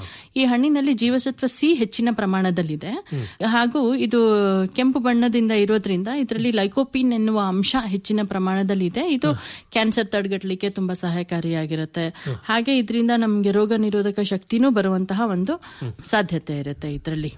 ಈ ಹಣ್ಣಿನಲ್ಲಿ ಜೀವಸತ್ವ ಸಿ ಹೆಚ್ಚಿನ ಪ್ರಮಾಣದಲ್ಲಿದೆ ಹಾಗೂ ಇದು ಕೆಂಪು ಬಣ್ಣದಿಂದ ಇರೋದ್ರಿಂದ ಇದರಲ್ಲಿ ಲೈಕೋಪಿನ್ ಎನ್ನುವ ಅಂಶ ಹೆಚ್ಚಿನ ಪ್ರಮಾಣದಲ್ಲಿದೆ ಇದು ಕ್ಯಾನ್ಸರ್ ತಡೆಗಟ್ಟಲಿಕ್ಕೆ ತುಂಬಾ ಸಹಾಯಕಾರಿಯಾಗಿರುತ್ತೆ ಹಾಗೆ ಇದರಿಂದ ನಮಗೆ ರೋಗ ನಿರೋಧಕ ಶಕ್ತಿನೂ ಬರುವಂತಹ ಒಂದು ಸಾಧ್ಯತೆ ಇರುತ್ತೆ ಇದರಲ್ಲಿ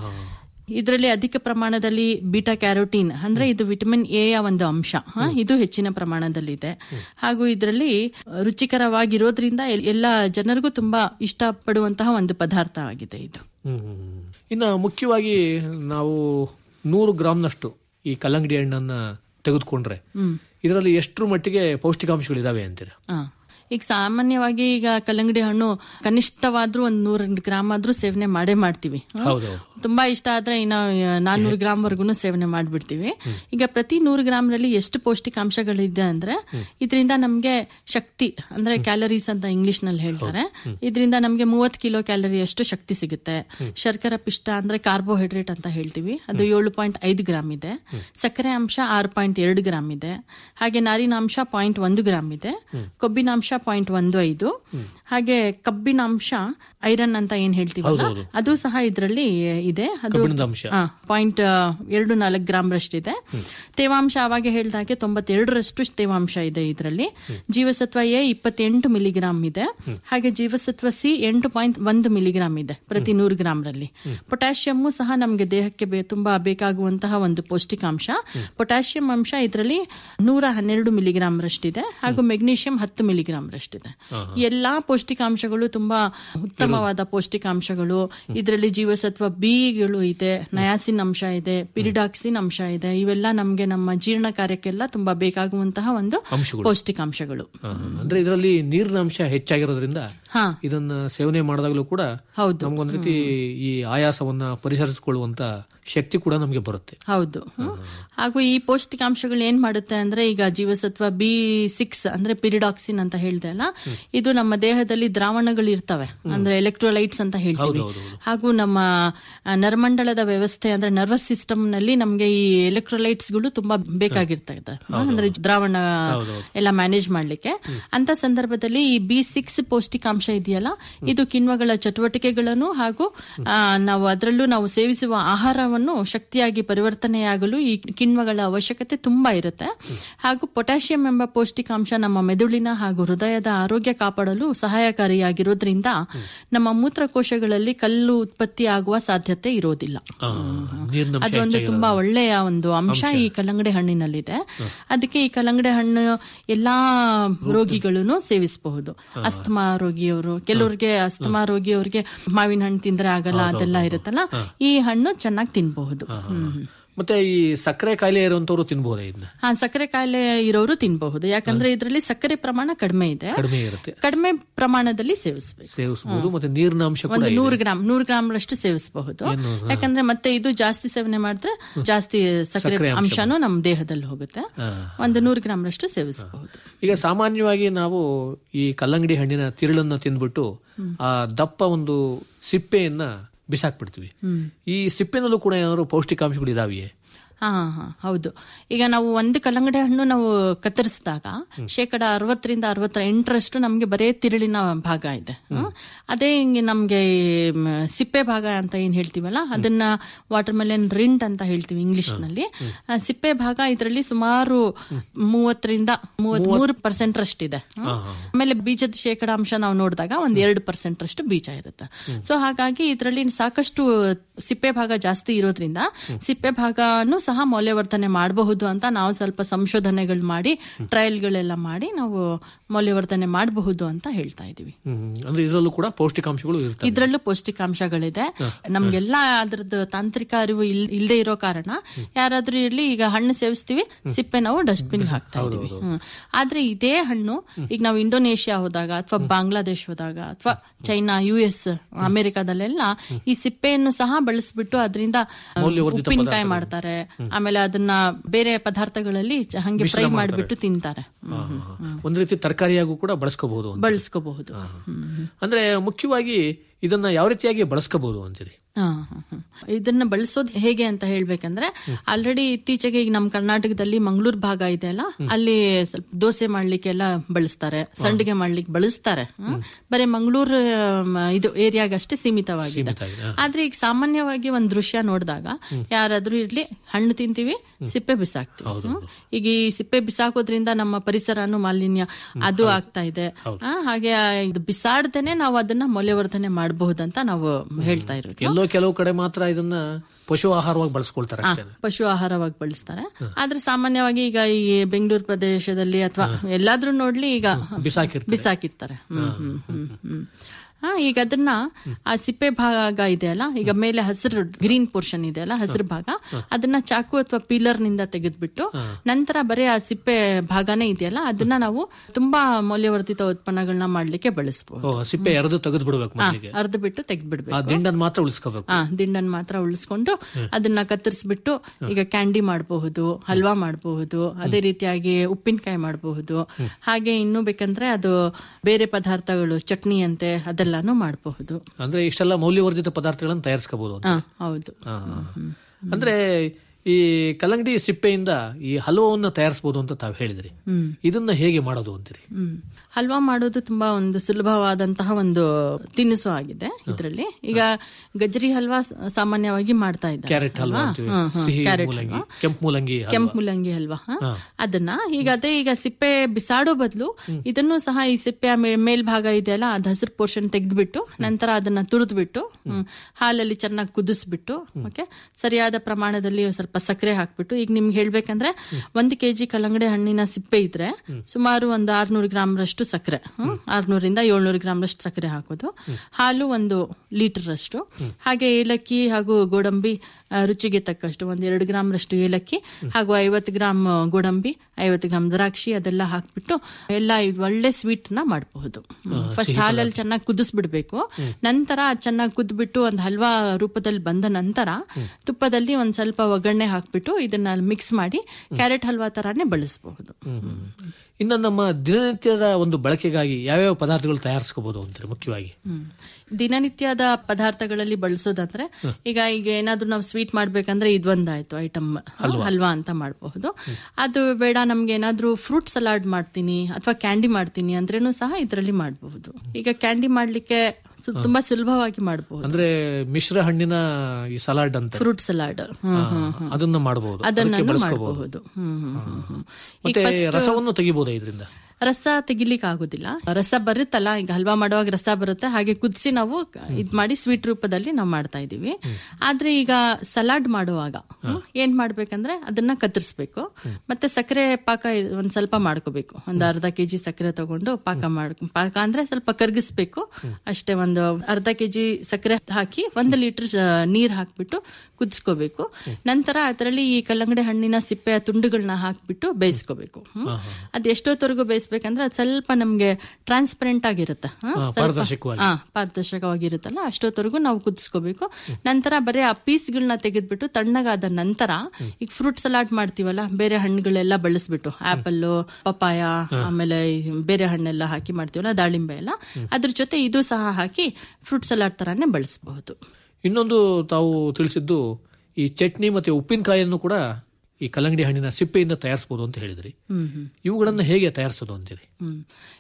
ಇದರಲ್ಲಿ ಅಧಿಕ ಪ್ರಮಾಣದಲ್ಲಿ ಬೀಟಾ ಕ್ಯಾರೋಟೀನ್ ಅಂದ್ರೆ ಇದು ವಿಟಮಿನ್ ಎ ಯ ಒಂದು ಅಂಶ ಹ, ಇದು ಹೆಚ್ಚಿನ ಪ್ರಮಾಣದಲ್ಲಿದೆ ಹಾಗೂ ಇದರಲ್ಲಿ ರುಚಿಕರವಾಗಿರೋದ್ರಿಂದ ಎಲ್- ಎಲ್ಲ ಜನರಿಗೂ ತುಂಬಾ ಇಷ್ಟಪಡುವಂತಹ ಒಂದು ಪದಾರ್ಥ ಆಗಿದೆ ಇದು
ಹ್ಮ್. ಇನ್ನು ಮುಖ್ಯವಾಗಿ ನಾವು ನೂರು ಗ್ರಾಮ್ನಷ್ಟು ಈ ಕಲ್ಲಂಗಡಿ ಹಣ್ಣನ್ನ ತೆಗೆದುಕೊಂಡ್ರೆ
ಹ್ಮ್
ಇದರಲ್ಲಿ ಎಷ್ಟರ ಮಟ್ಟಿಗೆ ಪೌಷ್ಟಿಕಾಂಶಗಳಿದಾವೆ ಅಂತೀರಾ
ಆ. ಈಗ ಸಾಮಾನ್ಯವಾಗಿ ಈಗ ಕಲ್ಲಂಗಡಿ ಹಣ್ಣು ಕನಿಷ್ಠವಾದ್ರೂ ಒಂದ್ ನೂರ ಗ್ರಾಮ್ ಆದ್ರೂ ಸೇವನೆ ಮಾಡೇ ಮಾಡ್ತೀವಿ ಹ?
ಹೌದು
ತುಂಬಾ ಇಷ್ಟ ಆದ್ರೆ ಇನ್ನ ನಾನ್ನೂರು ಗ್ರಾಮ್ ವರ್ಗುನು ಸೇವನೆ ಮಾಡ್ಬಿಡ್ತೀವಿ ಈಗ ಪ್ರತಿ ನೂರು ಗ್ರಾಮ್ ನಲ್ಲಿ ಎಷ್ಟು ಪೌಷ್ಟಿಕಾಂಶಗಳಿದೆ ಅಂದ್ರೆ ಇದರಿಂದ ನಮ್ಗೆ ಶಕ್ತಿ ಅಂದ್ರೆ ಕ್ಯಾಲರೀಸ್ ಅಂತ ಇಂಗ್ಲಿಷ್ ನಲ್ಲಿ ಹೇಳ್ತಾರೆ ಇದರಿಂದ ನಮ್ಗೆ ಮೂವತ್ ಕಿಲೋ ಕ್ಯಾಲರಿ ಅಷ್ಟು ಶಕ್ತಿ ಸಿಗುತ್ತೆ ಶರ್ಕರ ಪಿಷ್ಟ ಅಂದ್ರೆ ಕಾರ್ಬೋಹೈಡ್ರೇಟ್ ಅಂತ ಹೇಳ್ತೀವಿ ಅದು ಏಳು ಪಾಯಿಂಟ್ ಐದು ಗ್ರಾಮ್ ಇದೆ ಸಕ್ಕರೆ ಅಂಶ ಆರು ಪಾಯಿಂಟ್ ಎರಡು ಗ್ರಾಮ್ ಇದೆ ಹಾಗೆ ನಾರಿನಾಂಶ ಪಾಯಿಂಟ್ ಒಂದು ಗ್ರಾಮ್ ಇದೆ ಕೊಬ್ಬಿನಾಂಶ ಪಾಯಿಂಟ್ ಒಂದು ಐದು ಹಾಗೆ ಕಬ್ಬಿನಾಂಶ ಐರನ್ ಅಂತ ಏನ್ ಹೇಳ್ತೀವಲ್ಲ
ಹೌದೌದು.
ಅದು ಸಹ ಇದರಲ್ಲಿ ಇದೆ ಅದು
ಕಬ್ಬಿಣದ ಅಂಶ.
ಪಾಯಿಂಟ್ ಎರಡು ನಾಲ್ಕು ಗ್ರಾಮ್ ರಷ್ಟಿದೆ ತೇವಾಂಶ ಅವಾಗ ಹೇಳ್ದಾಗೆ ತೊಂಬತ್ತೆರಡರಷ್ಟು ತೇವಾಂಶ ಇದೆ ಇದರಲ್ಲಿ ಜೀವಸತ್ವ ಎ ಇಪ್ಪತ್ತೆಂಟು ಮಿಲಿಗ್ರಾಮ್ ಇದೆ ಹಾಗೆ ಜೀವಸತ್ವ ಸಿ ಎಂಟು ಪಾಯಿಂಟ್ ಒಂದು ಮಿಲಿಗ್ರಾಮ್ ಇದೆ ಪ್ರತಿ ನೂರು ಗ್ರಾಮ್ ರಲ್ಲಿ ಪೊಟ್ಯಾಷಿಯಮ್ಮು ಸಹ ನಮಗೆ ದೇಹಕ್ಕೆ ಬೇ- ತುಂಬಾ ಬೇಕಾಗುವಂತಹ ಒಂದು ಪೌಷ್ಟಿಕಾಂಶ ಪೊಟ್ಯಾಷಿಯಂ ಅಂಶ ಇದರಲ್ಲಿ ನೂರ ಹನ್ನೆರಡು ಮಿಲಿಗ್ರಾಮ್ ರಷ್ಟಿದೆ ಹಾಗೂ ಮೆಗ್ನೀಷಿಯಂ ಹತ್ತು ಮಿಲಿಗ್ರಾಮ್ ರಷ್ಟಿದೆ ಎಲ್ಲಾ ಪೌಷ್ಟಿಕಾಂಶಗಳು ತುಂಬಾ ಉತ್ತಮವಾದ ಪೌಷ್ಟಿಕಾಂಶಗಳು ಇದರಲ್ಲಿ ಜೀವಸತ್ವ ಬಿಗಳು ಇದೆ ನಯಾಸಿನ್ ಅಂಶ ಇದೆ ಪಿರಿಡಾಕ್ಸಿನ್ ಅಂಶ ಇದೆ ಇವೆಲ್ಲ ನಮ್ಗೆ ನಮ್ಮ ಜೀರ್ಣ ಕಾರ್ಯಕ್ಕೆಲ್ಲ ತುಂಬಾ ಬೇಕಾಗುವಂತಹ ಒಂದು
ಅಂಶಗಳು.
ಪೌಷ್ಟಿಕಾಂಶಗಳು
ಆ, ಅಂದ್ರೆ ಇದರಲ್ಲಿ ನೀರಿನ ಅಂಶ ಹೆಚ್ಚಾಗಿರೋದ್ರಿಂದ
ಹಾ
ಇದನ್ನ ಸೇವನೆ ಮಾಡಿದಾಗಲೂ ಕೂಡ
ಹೌದು.
ನಮ್ಗೊಂದ್ ರೀತಿ ಈ ಆಯಾಸವನ್ನ ಪರಿಹರಿಸಿಕೊಳ್ಳುವಂತ ಶಕ್ತಿ ಕೂಡ ನಮಗೆ ಬರುತ್ತೆ
ಹೌದು ಹ್ಮ್. ಹಾಗೂ ಈ ಪೌಷ್ಟಿಕಾಂಶಗಳು ಏನ್ ಮಾಡುತ್ತೆ ಅಂದ್ರೆ ಈಗ ಜೀವಸತ್ವ ಬಿ ಸಿಕ್ಸ್ ಅಂದ್ರೆ ಪಿರಿಡಾಕ್ಸಿನ್ ಅಂತ ಹೇಳ್ದೆ ಅಲ್ಲ ಇದು ನಮ್ಮ ದೇಹದಲ್ಲಿ ದ್ರಾವಣಗಳು ಇರ್ತವೆ ಅಂದ್ರೆ ಎಲೆಕ್ಟ್ರೋಲೈಟ್ಸ್ ಅಂತ ಹೇಳ್ತೀವಿ ಹಾಗೂ ನಮ್ಮ ಆ, ನರಮಂಡಲದ ವ್ಯವಸ್ಥೆ ಅಂದ್ರೆ ನರ್ವಸ್ ಸಿಸ್ಟಮ್ ನಲ್ಲಿ ನಮ್ಗೆ ಈ ಎಲೆಕ್ಟ್ರೋಲೈಟ್ಸ್ ಗಳು ತುಂಬಾ ಬೇಕಾಗಿರ್ತದೆ ಅಂದ್ರೆ ದ್ರಾವಣ ಎಲ್ಲ ಮ್ಯಾನೇಜ್ ಮಾಡ್ಲಿಕ್ಕೆ ಅಂತ ಸಂದರ್ಭದಲ್ಲಿ ಈ ಬಿ ಸಿಕ್ಸ್ ಪೌಷ್ಟಿಕಾಂಶ ಇದೆಯಲ್ಲ ಇದು ಕಿಣ್ವಗಳ ಚಟುವಟಿಕೆಗಳನ್ನು ಹಾಗೂ ಆ, ನಾವು ಅದರಲ್ಲೂ ನಾವು ಸೇವಿಸುವ ಆಹಾರವನ್ನು ಶಕ್ತಿಯಾಗಿ ಪರಿವರ್ತನೆಯಾಗಲು ಈ ಕಿಣ್ವಗಳ ಅವಶ್ಯಕತೆ ತುಂಬಾ ಇರುತ್ತೆ ಹಾಗೂ ಪೊಟ್ಯಾಷಿಯಂ ಎಂಬ ಪೌಷ್ಟಿಕಾಂಶ ನಮ್ಮ ಮೆದುಳಿನ ಹಾಗೂ ಹೃದಯದ ಆರೋಗ್ಯ ಕಾಪಾಡಲು ಸಹಾಯಕಾರಿಯಾಗಿರೋದ್ರಿಂದ ನಮ್ಮ ಮೂತ್ರಕೋಶಗಳಲ್ಲಿ ಕಲ್ಲು ಉತ್ಪತ್ತಿ ಆಗುವ ಸಾಧ್ಯತೆ ಇರೋದಿಲ್ಲ
ಆ, ನೀರಿನ ಅಂಶ
ಅದೊಂದು
ಹೆಚ್ಚಾಗಿರೋದ್ರಿಂದ.
ತುಂಬಾ ಒಳ್ಳೆಯ ಒಂದು ಅಂಶ ಈ ಕಲ್ಲಂಗಡಿ ಹಣ್ಣಿನಲ್ಲಿದೆ ಅದಕ್ಕೆ ಈ ಕಲ್ಲಂಗಡಿ ಹಣ್ಣು ಎಲ್ಲಾ ರೋಗಿಗಳನ್ನು ಸೇವಿಸಬಹುದು ಅಸ್ತಮಾ ರೋಗಿಯವರು ಕೆಲವ್ರಿಗೆ ಅಸ್ತಮಾ ರೋಗಿಯವ್ರಿಗೆ ಮಾವಿನ ಹಣ್ಣು ತಿಂದ್ರೆ ಆಗಲ್ಲ ಅದೆಲ್ಲ ಇರುತ್ತಲ್ಲ ಈ ಹಣ್ಣು ಚೆನ್ನಾಗಿ ತಿನ್ಬಹುದು ಹ್ಮ್
ಮತ್ತೆ ಈ ಸಕ್ಕರೆ ಕಾಯಿಲೆ ಇರುವಂತವ್ರು ತಿನ್ಬಹುದೇ ಇದನ್ನ
ಹಾ ಸಕ್ಕರೆ ಕಾಯಿಲೆ ಇರೋರು ತಿನ್ಬಹುದು ಯಾಕಂದ್ರೆ ಇದರಲ್ಲಿ ಸಕ್ಕರೆ ಪ್ರಮಾಣ ಕಡಿಮೆ ಇದೆ
ಕಡಿಮೆ ಇರುತ್ತೆ
ಕಡಿಮೆ ಪ್ರಮಾಣದಲ್ಲಿ ಸೇವಿಸಬೇಕು
ಸೇವಿಸಬಹುದು ಮತ್ತೆ ನೀರಿನ ಅಂಶ ಕೂಡ
ಒಂದು
ಇದೆ.
ನೂರು ಗ್ರಾಮ್ ನೂರು ಗ್ರಾಮ್ ರಷ್ಟು ಸೇವಿಸಬಹುದು
ಏನು, ಹಾ.
ಯಾಕಂದ್ರೆ ಮತ್ತೆ ಇದು ಜಾಸ್ತಿ ಸೇವನೆ ಮಾಡಿದ್ರೆ ಜಾಸ್ತಿ ಸಕ್ಕರೆ
ಸಕ್ಕರೆ ಅಂಶ
ಅಂಶನೂ ನಮ್ಮ ದೇಹದಲ್ಲಿ ಹೋಗುತ್ತೆ
ಹಾ.
ಒಂದು ನೂರು ಗ್ರಾಮ್ ರಷ್ಟು ಸೇವಿಸಬಹುದು
ಈಗ ಸಾಮಾನ್ಯವಾಗಿ ನಾವು ಈ ಕಲ್ಲಂಗಡಿ ಹಣ್ಣಿನ ತಿರುಳನ್ನ ತಿಂದ್ಬಿಟ್ಟು ಆ ದಪ್ಪ ಒಂದು ಸಿಪ್ಪೆಯನ್ನ ಬಿಸಾಕ್ಬಿಡ್ತೀವಿ
ಹ್ಮ್
ಈ ಸಿಪ್ಪೆನಲ್ಲೂ ಕೂಡ ಏನಾದ್ರು ಪೌಷ್ಟಿಕಾಂಶಗಳು ಇದಾವಿಯೇ
ಹಾ ಹಾ ಹೌದು ಈಗ ನಾವು ಒಂದು ಕಲ್ಲಂಗಡಿ ಹಣ್ಣು ನಾವು ಕತ್ತರಿಸಿದಾಗ ಶೇಕಡ ಅರವತ್ತರಿಂದ ಅರವತ್ತ ಎಂಟರಷ್ಟು ನಮ್ಗೆ ಬರೇ ತಿರುಳಿನ ಭಾಗ ಇದೆ ಹ್ಮ್. ಅದೇ ಹಿಂಗೆ ನಮ್ಗೆ ಮ್, ಸಿಪ್ಪೆ ಭಾಗ ಅಂತ ಏನ್ ಹೇಳ್ತೀವಲ್ಲ ಅದನ್ನ ವಾಟರ್ ಮೆಲನ್ ರಿಂಟ್ ಅಂತ ಹೇಳ್ತೀವಿ ಇಂಗ್ಲಿಷ್ ನಲ್ಲಿ ಆ, ಸಿಪ್ಪೆ ಭಾಗ ಇದರಲ್ಲಿ ಸುಮಾರು ಮೂವತ್ತರಿಂದ ಮೂವತ್ತ್ ಮೂರು ಪರ್ಸೆಂಟ್ ರಷ್ಟಿದೆ ಹ್ಮ್. ಆಮೇಲೆ ಬೀಜದ ಶೇಕಡಾಂಶ ನಾವು ನೋಡಿದಾಗ ಒಂದ್ ಎರಡು ಪರ್ಸೆಂಟ್ ರಷ್ಟು ಬೀಜ ಇರುತ್ತೆ ಸೊ ಹಾಗಾಗಿ ಇದರಲ್ಲಿ ಸಾಕಷ್ಟು ಸಿಪ್ಪೆ ಭಾಗ ಜಾಸ್ತಿ ಇರೋದ್ರಿಂದ ಸಿಪ್ಪೆ ಭಾಗನು ಸಹ ಮೌಲ್ಯವರ್ಧನೆ ಮಾಡಬಹುದು ಅಂತ ನಾವು ಸ್ವಲ್ಪ ಸಂಶೋಧನೆಗಳು ಮಾಡಿ ಟ್ರಯಲ್ಗಳೆಲ್ಲ ಮಾಡಿ ನಾವು ಮೌಲ್ಯವರ್ಧನೆ ಮಾಡಬಹುದು ಅಂತ ಹೇಳ್ತಾ ಇದೀವಿ
ಹ್ಮ್. ಅಂದ್ರೆ ಇದರಲ್ಲೂ ಕೂಡ ಪೌಷ್ಟಿಕಾಂಶಗಳು ಇರ್ತವೆ
ಇದ್ರಲ್ಲೂ ಪೌಷ್ಟಿಕಾಂಶಗಳಿದೆ ನಮ್ಗೆಲ್ಲ ಅದ್ರದ್ದು ತಾಂತ್ರಿಕ ಅರಿವು ಇಲ್ ಇಲ್ಲದೆ ಇರೋ ಕಾರಣ ಯಾರಾದ್ರೂ ಇರ್ಲಿ ಈಗ ಹಣ್ಣು ಸೇವಿಸ್ತೀವಿ ಸಿಪ್ಪೆ ನಾವು ಡಸ್ಟ್ಬಿನ್ ಹಾಕ್ತಾ ಇದೀವಿ ಹ್ಮ್. ಆದ್ರೆ ಇದೇ ಹಣ್ಣು ಈಗ ನಾವು ಇಂಡೋನೇಷ್ಯಾ ಹೋದಾಗ ಅಥವಾ ಬಾಂಗ್ಲಾದೇಶ್ ಹೋದಾಗ ಅಥವಾ ಚೈನಾ ಯು ಎಸ್ ಅಮೆರಿಕಾದಲ್ಲೆಲ್ಲ ಈ ಸಿಪ್ಪೆಯನ್ನು ಸಹ ಬಳಸ್ಬಿಟ್ಟು ಅದರಿಂದ
ಮೌಲ್ಯವರ್ಧಿತ
ಉಪ್ಪಿನಕಾಯಿ
ಪದಾರ್ಥಗಳು.
ಮಾಡ್ತಾರೆ ಆಮೇಲೆ ಅದನ್ನ ಬೇರೆ ಪದಾರ್ಥಗಳಲ್ಲಿ ಚ- ಹಂಗೆ
ಮಿಶ್ರ
ಫ್ರೈ
ಮಾಡ್ತಾರೆ.
ಮಾಡಿಬಿಟ್ಟು ತಿಂತಾರೆ
ಹಾ, ಹಾ, ಹಾ. ಒಂದು ರೀತಿ ತರಕಾರಿಯಾಗೂ ಕೂಡ ಬಳಸ್ಕೋಬಹುದು ಅಂತ.
ಬಳಸ್ಕೋಬಹುದು
ಅಂದ್ರೆ ಮುಖ್ಯವಾಗಿ ಇದನ್ನ ಯಾವ ರೀತಿಯಾಗಿ ಬಳಸ್ಕೋಬಹುದು ಅಂತೀರಿ
ಹಾ, ಹಾ, ಹಾ. ಇದನ್ನ ಬಳಸೋದು ಹೇಗೆ ಅಂತ ಹೇಳ್ಬೇಕಂದ್ರೆ ಆಲ್ರೆಡಿ ಇತ್ತೀಚೆಗೆ ಈಗ ನಮ್ಮ ಕರ್ನಾಟಕದಲ್ಲಿ ಮಂಗಳೂರು ಭಾಗ ಇದೆ ಅಲ್ಲ ಅಲ್ಲಿ ಸ್ವಲ್ಪ ದೋಸೆ ಮಾಡ್ಲಿಕ್ಕೆ ಎಲ್ಲ ಬಳಸ್ತಾರೆ ಸಂಡಿಗೆ ಮಾಡ್ಲಿಕ್ಕೆ ಬಳಸ್ತಾರೆ ಹ್ಮ್. ಬರೀ ಮಂಗಳೂರು ಇದು ಏರಿಯಾಗಷ್ಟೇ ಸೀಮಿತವಾಗಿದೆ
ಸೀಮಿತ ಆಗಿದೆ, ಹಾ.
ಆದ್ರೆ ಈಗ ಸಾಮಾನ್ಯವಾಗಿ ಒಂದ್ ದೃಶ್ಯ ನೋಡಿದಾಗ ಯಾರಾದ್ರೂ ಇರ್ಲಿ ಹಣ್ಣು ತಿಂತೀವಿ ಸಿಪ್ಪೆ ಬಿಸಾಕ್ತಿವಿ ಹ್ಮ್. ಈಗ ಈ ಸಿಪ್ಪೆ ಬಿಸಾಕೋದ್ರಿಂದ ನಮ್ಮ ಪರಿಸರನು ಮಾಲಿನ್ಯ ಅದು ಆಗ್ತಾ ಇದೆ ಆ, ಹಾಗೆ ಇದು ಬಿಸಾಡ್ದೇನೆ ನಾವು ಅದನ್ನ ಮೌಲ್ಯವರ್ಧನೆ ಮಾಡಬಹುದಂತ ನಾವು ಹೇಳ್ತಾ ಇರೋದು
ಎಲ್ಲೋ ಕೆಲವು ಕಡೆ ಮಾತ್ರ ಇದನ್ನ ಪಶು ಆಹಾರವಾಗಿ ಬಳಸ್ಕೊಳ್ತಾರೆ
ಆ,
ಅಷ್ಟೇ
ಪಶು ಆಹಾರವಾಗಿ ಬಳಸ್ತಾರೆ ಆದ್ರೆ ಸಾಮಾನ್ಯವಾಗಿ ಈಗ ಈ ಬೆಂಗಳೂರು ಪ್ರದೇಶದಲ್ಲಿ ಅಥವಾ ಎಲ್ಲಾದ್ರೂ ನೋಡ್ಲಿ ಈಗ
ಬಿಸಾಕಿರ್ತಾರೆ.
ಬಿಸಾಕಿರ್ತಾರೆ ಹ್ಮ್, ಹ್ಮ್, ಹ್ಮ್, ಹ್ಮ್. ಆ, ಈಗ ಅದನ್ನ ಆ ಸಿಪ್ಪೆ ಭಾಗ ಇದೆಯಲ್ಲ ಈಗ ಮೇಲೆ ಹಸಿರು ಗ್ರೀನ್ ಪೋರ್ಷನ್ ಇದೆಯಲ್ಲ ಹಸಿರು ಭಾಗ ಅದನ್ನ ಚಾಕು ಅಥವಾ ಪೀಲರ್ ನಿಂದ ತೆಗೆದ್ಬಿಟ್ಟು ನಂತರ ಬರೀ ಆ ಸಿಪ್ಪೆ ಭಾಗನೇ ಇದೆಯಲ್ಲ ಅದನ್ನ ನಾವು ತುಂಬಾ ಮೌಲ್ಯವರ್ಧಿತ ಉತ್ಪನ್ನಗಳನ್ನ ಮಾಡ್ಲಿಕ್ಕೆ ಬಳಸಬಹುದು
ಓ, ಸಿಪ್ಪೆ ಎರೆದು ತೆಗೆದು ಬಿಡ್ಬೇಕು ಮೊದಲಿಗೆ
ಅರ್ಧ ಬಿಟ್ಟು
ಆ
ತೆಗೆದ್ಬಿಡ್ಬೇಕು
ದಿಂಡನ್ ಮಾತ್ರ ಉಳಿಸ್ಕೋಬೇಕು
ಆ ದಿಂಡನ್ ಮಾತ್ರ ಉಳಿಸ್ಕೊಂಡು ಅದನ್ನ ಕತ್ತರಿಸ್ಬಿಟ್ಟು ಈಗ ಕ್ಯಾಂಡಿ ಮಾಡಬಹುದು ಹಲ್ವಾ ಮಾಡಬಹುದು ಅದೇ ರೀತಿಯಾಗಿ ಉಪ್ಪಿನಕಾಯಿ ಮಾಡಬಹುದು ಹಾಗೆ ಇನ್ನು ಬೇಕಂದ್ರೆ ಅದು ಬೇರೆ ಪದಾರ್ಥಗಳು ಚಟ್ನಿ ಅಂತೆ ಅದೆಲ್ಲಾನು ಮಾಡಬಹುದು
ಅಂದ್ರೆ ಇಷ್ಟೆಲ್ಲ ಮೌಲ್ಯವರ್ಧಿತ ಪದಾರ್ಥಗಳನ್ನು ತಯಾರಿಸ್ಕೋಬಹುದು ಅಂತ
ಹೌದು
ಹಾ, ಹಾ. ಅಂದ್ರೆ ಈ ಕಲ್ಲಂಗಡಿ ಸಿಪ್ಪೆಯಿಂದ ಈ ಹಲವನ್ನ ತಯಾರಿಸಬಹುದು ಅಂತ ತಾವು ಹೇಳಿದ್ರಿ
ಹ್ಮ್
ಇದನ್ನ ಹೇಗೆ ಮಾಡೋದು ಅಂತೀರಿ
ಹ್ಮ್ ಹಲ್ವಾ ಮಾಡೋದು ತುಂಬಾ ಒಂದು ಸುಲಭವಾದಂತಹ ಒಂದು ತಿನಿಸು ಆಗಿದೆ ಇದರಲ್ಲಿ ಈಗ ಗಜ್ರಿ ಹಲ್ವಾ ಸ- ಸಾಮಾನ್ಯವಾಗಿ ಮಾಡ್ತಾ ಇದ್ದಾರೆ
ಕ್ಯಾರೆಟ್ ಹಲ್ವಾ
ಅಲ್ವಾ?
ಅಂತೀವಿ
ಹ್ಮ್, ಹ್ಮ್,
ಸಿಹಿ
ಕ್ಯಾರೆಟ್
ಮೂಲಂಗಿ
ಹಲ್ವಾ.
ಕೆಂಪು ಮೂಲಂಗಿ ಹಲ್ವಾ.
ಕೆಂಪು ಮುಲ್ಲಂಗಿ ಹಲ್ವಾ ಹ?
ಹಾ.
ಅದನ್ನ ಈಗ ಅದೇ ಈಗ ಸಿಪ್ಪೆ ಬಿಸಾಡೋ ಬದಲು ಇದನ್ನು ಸಹ ಈ ಸಿಪ್ಪೆಯ ಮೇ- ಮೇಲ್ಭಾಗ ಇದೆಯಲ್ಲ ಅದ್ ಹಸಿರು ಪೋರ್ಷನ್ ತೆಗೆದ್ಬಿಟ್ಟು ನಂತರ ಅದನ್ನ ತುರಿದ್ಬಿಟ್ಟು ಹಾಲಲ್ಲಿ ಚೆನ್ನಾಗಿ ಕುದಿಸ್ಬಿಟ್ಟು ಓಕೆ ಸರಿಯಾದ ಪ್ರಮಾಣದಲ್ಲಿ ಸ್ವಲ್ಪ ಸಕ್ಕರೆ ಹಾಕ್ಬಿಟ್ಟು ಈಗ ನಿಮ್ಗೆ ಹೇಳ್ಬೇಕಂದ್ರೆ ಒಂದು ಕೆಜಿ ಕಲ್ಲಂಗಡಿ ಹಣ್ಣಿನ ಸಿಪ್ಪೆ ಇದ್ರೆ ಸುಮಾರು ಒಂದು ಆರ್ನೂರು ಗ್ರಾಮ್ ರಷ್ಟು ಸಕ್ಕರೆ ಹ್ಮ್ ಆರ್ನೂರಿಂದ ಏಳ್ನೂರು ಗ್ರಾಮ್ ರಷ್ಟು ಸಕ್ಕರೆ ಹಾಕೋದು ಹಾಲು ಒಂದು ಲೀಟರ್ ಅಷ್ಟು ಹಾಗೆ ಏಲಕ್ಕಿ ಹಾಗೂ ಗೋಡಂಬಿ ಆ, ರುಚಿಗೆ ತಕ್ಕಷ್ಟು ಒಂದು ಎರಡು ಗ್ರಾಮ್ ರಷ್ಟು ಏಲಕ್ಕಿ ಹಾಗೂ ಐವತ್ತು ಗ್ರಾಮ್ ಗೋಡಂಬಿ ಐವತ್ತು ಗ್ರಾಮ್ ದ್ರಾಕ್ಷಿ ಅದೆಲ್ಲ ಹಾಕ್ಬಿಟ್ಟು ಎಲ್ಲ ಇದು ಒಳ್ಳೆ ಸ್ವೀಟ್ ನ ಮಾಡಬಹುದು ಫಸ್ಟ್ ಹಾಲಲ್ಲಿ ಚೆನ್ನಾಗಿ ಕುದಿಸ್ಬಿಡ್ಬೇಕು ನಂತರ ಅದ್ ಚೆನ್ನಾಗಿ ಕುದ್ಬಿಟ್ಟು ಒಂದು ಹಲ್ವಾ ರೂಪದಲ್ಲಿ ಬಂದ ನಂತರ ತುಪ್ಪದಲ್ಲಿ ಒಂದ್ ಸ್ವಲ್ಪ ಒಗ್ಗರಣೆ ಹಾಕ್ಬಿಟ್ಟು ಇದನ್ನ ಮಿಕ್ಸ್ ಮಾಡಿ ಕ್ಯಾರೆಟ್ ಹಲ್ವಾ ತರಾನೇ ಬಳಸಬಹುದು
ಇನ್ನ ನಮ್ಮ ದಿನನಿತ್ಯದ ಒಂದು ಬಳಕೆಗಾಗಿ ಯಾವ್ಯಾವ ಪದಾರ್ಥಗಳು ತಯಾರಿಸ್ಕೋಬಹುದು ಅಂತೀರಿ ಮುಖ್ಯವಾಗಿ
ಹ್ಮ್. ದಿನನಿತ್ಯದ ಪದಾರ್ಥಗಳಲ್ಲಿ ಬಳಸೋದಂದ್ರೆ ಈಗ ಈಗ ಏನಾದ್ರೂ ನಾವು ಸ್ವೀಟ್ ಮಾಡ್ಬೇಕಂದ್ರೆ ಇದೊಂದಾಯ್ತು ಐಟಮ್ ಹಲ್ವಾ ಅಂತ ಮಾಡಬಹುದು ಅದು ಬೇಡ ನಮ್ಗೆ ಏನಾದ್ರೂ ಫ್ರೂಟ್ ಸಲಾಡ್ ಮಾಡ್ತೀನಿ ಅಥವಾ ಕ್ಯಾಂಡಿ ಮಾಡ್ತೀನಿ ಅಂದ್ರೇನು ಸಹ ಇದರಲ್ಲಿ ಮಾಡಬಹುದು ಈಗ ಕ್ಯಾಂಡಿ ಮಾಡ್ಲಿಕ್ಕೆ ಸು- ತುಂಬಾ ಸುಲಭವಾಗಿ ಮಾಡಬಹುದು
ಅಂದ್ರೆ ಮಿಶ್ರ ಹಣ್ಣಿನ ಈ ಸಲಾಡ್ ಅಂತ
ಫ್ರೂಟ್ ಸಲಾಡ್
ಅದನ್ನ ಮಾಡಬಹುದು
ಅದನ್ನ
ಬಳಸ್ಕೋಬಹುದು
ಮಾಡಬಹುದು ಹ್ಮ್ ಹ್ಮ್ ಹ್ಮ್ ಹ್ಮ್. ಈಗ
ಮತ್ತೆ
first-
ರಸವನ್ನು ತೆಗಿಬಹುದು ಇದರಿಂದ
ರಸ ತೆಗಿಲಿಕ್ಕೆ ಆಗುದಿಲ್ಲ ರಸ ಬರುತ್ತಲ್ಲ ಈಗ ಹಲ್ವಾ ಮಾಡುವಾಗ ರಸ ಬರುತ್ತೆ ಹಾಗೆ ಕುದಿಸಿ ನಾವು ಇದ್ ಮಾಡಿ ಸ್ವೀಟ್ ರೂಪದಲ್ಲಿ ನಾವು ಮಾಡ್ತಾ ಇದೀವಿ ಆದ್ರೆ ಈಗ ಸಲಾಡ್ ಮಾಡುವಾಗ ಹ್ಮ್, ಏನ್ ಮಾಡ್ಬೇಕಂದ್ರೆ ಅದನ್ನ ಕತ್ತರಿಸ್ಬೇಕು ಮತ್ತೆ ಸಕ್ಕರೆ ಪಾಕ ಇ- ಒಂದ್ ಸ್ವಲ್ಪ ಮಾಡ್ಕೋಬೇಕು ಒಂದ್ ಅರ್ಧ ಕೆಜಿ ಸಕ್ಕರೆ ತಗೊಂಡು ಪಾಕ ಮಾಡ್ ಪಾಕ ಅಂದ್ರೆ ಸ್ವಲ್ಪ ಕರ್ಗಿಸ್ಬೇಕು ಅಷ್ಟೇ ಒಂದು ಅರ್ಧ ಕೆಜಿ ಸಕ್ಕರೆ ಹಾಕಿ ಒಂದು ಲೀಟರ್ ನೀರ್ ಹಾಕ್ಬಿಟ್ಟು ಕುದಿಸ್ಕೋಬೇಕು ನಂತರ ಅದರಲ್ಲಿ ಈ ಕಲ್ಲಂಗಡಿ ಹಣ್ಣಿನ ಸಿಪ್ಪೆಯ ತುಂಡುಗಳನ್ನ ಹಾಕ್ಬಿಟ್ಟು ಬೇಯಿಸ್ಕೋಬೇಕು ಹ್ಮ್. ಅದ್ ಎಷ್ಟೊತ್ತವರೆಗೂ ಬೇಯಿಸ್ಬೇಕಂದ್ರೆ ಅದು ಸ್ವಲ್ಪ ನಮ್ಗೆ ಟ್ರಾನ್ಸ್ಪರೆಂಟ್ ಆಗಿರುತ್ತೆ ಹ?
ಹಾ,
ಸ್ವಲ್ಪ-
ಪಾರದರ್ಶಕವಾಗಿ.
ಹಾ, ಪಾರದರ್ಶಕವಾಗಿರುತ್ತಲ್ಲ ಅಷ್ಟೊತ್ತವರೆಗೂ ನಾವು ಕುದಿಸ್ಕೋಬೇಕು ನಂತರ ಬರೀ ಆ ಪೀಸ್ಗಳನ್ನ ತೆಗೆದ್ಬಿಟ್ಟು ತಣ್ಣಗಾದ ನಂತರ ಈಗ ಫ್ರೂಟ್ ಸಲಾಡ್ ಮಾಡ್ತೀವಲ್ಲ ಬೇರೆ ಹಣ್ಣುಗಳೆಲ್ಲ ಬಳಸ್ಬಿಟ್ಟು ಆಪಲ್ ಪಪಾಯ ಆಮೇಲೆ ಈ ಬೇರೆ ಹಣ್ಣೆಲ್ಲ ಹಾಕಿ ಮಾಡ್ತೀವಲ್ಲ ದಾಳಿಂಬೆ ಎಲ್ಲ ಅದ್ರ ಜೊತೆ ಇದು ಸಹ ಹಾಕಿ ಫ್ರೂಟ್ ಸಲಾಡ್ ತರಾನೇ ಬಳಸಬಹುದು
ಇನ್ನೊಂದು ತಾವು ತಿಳಿಸಿದ್ದು ಈ ಚಟ್ನಿ ಮತ್ತೆ ಉಪ್ಪಿನಕಾಯಿಯನ್ನು ಕೂಡ ಈ ಕಲ್ಲಂಗಡಿ ಹಣ್ಣಿನ ಸಿಪ್ಪೆಯಿಂದ ತಯಾರಿಸಬಹುದು ಅಂತ ಹೇಳಿದ್ರಿ
ಹ್ಮ್ ಹ್ಮ್
ಇವುಗಳನ್ನ ಹೇಗೆ ತಯಾರಿಸೋದು ಅಂತೀರಿ
ಹ್ಮ್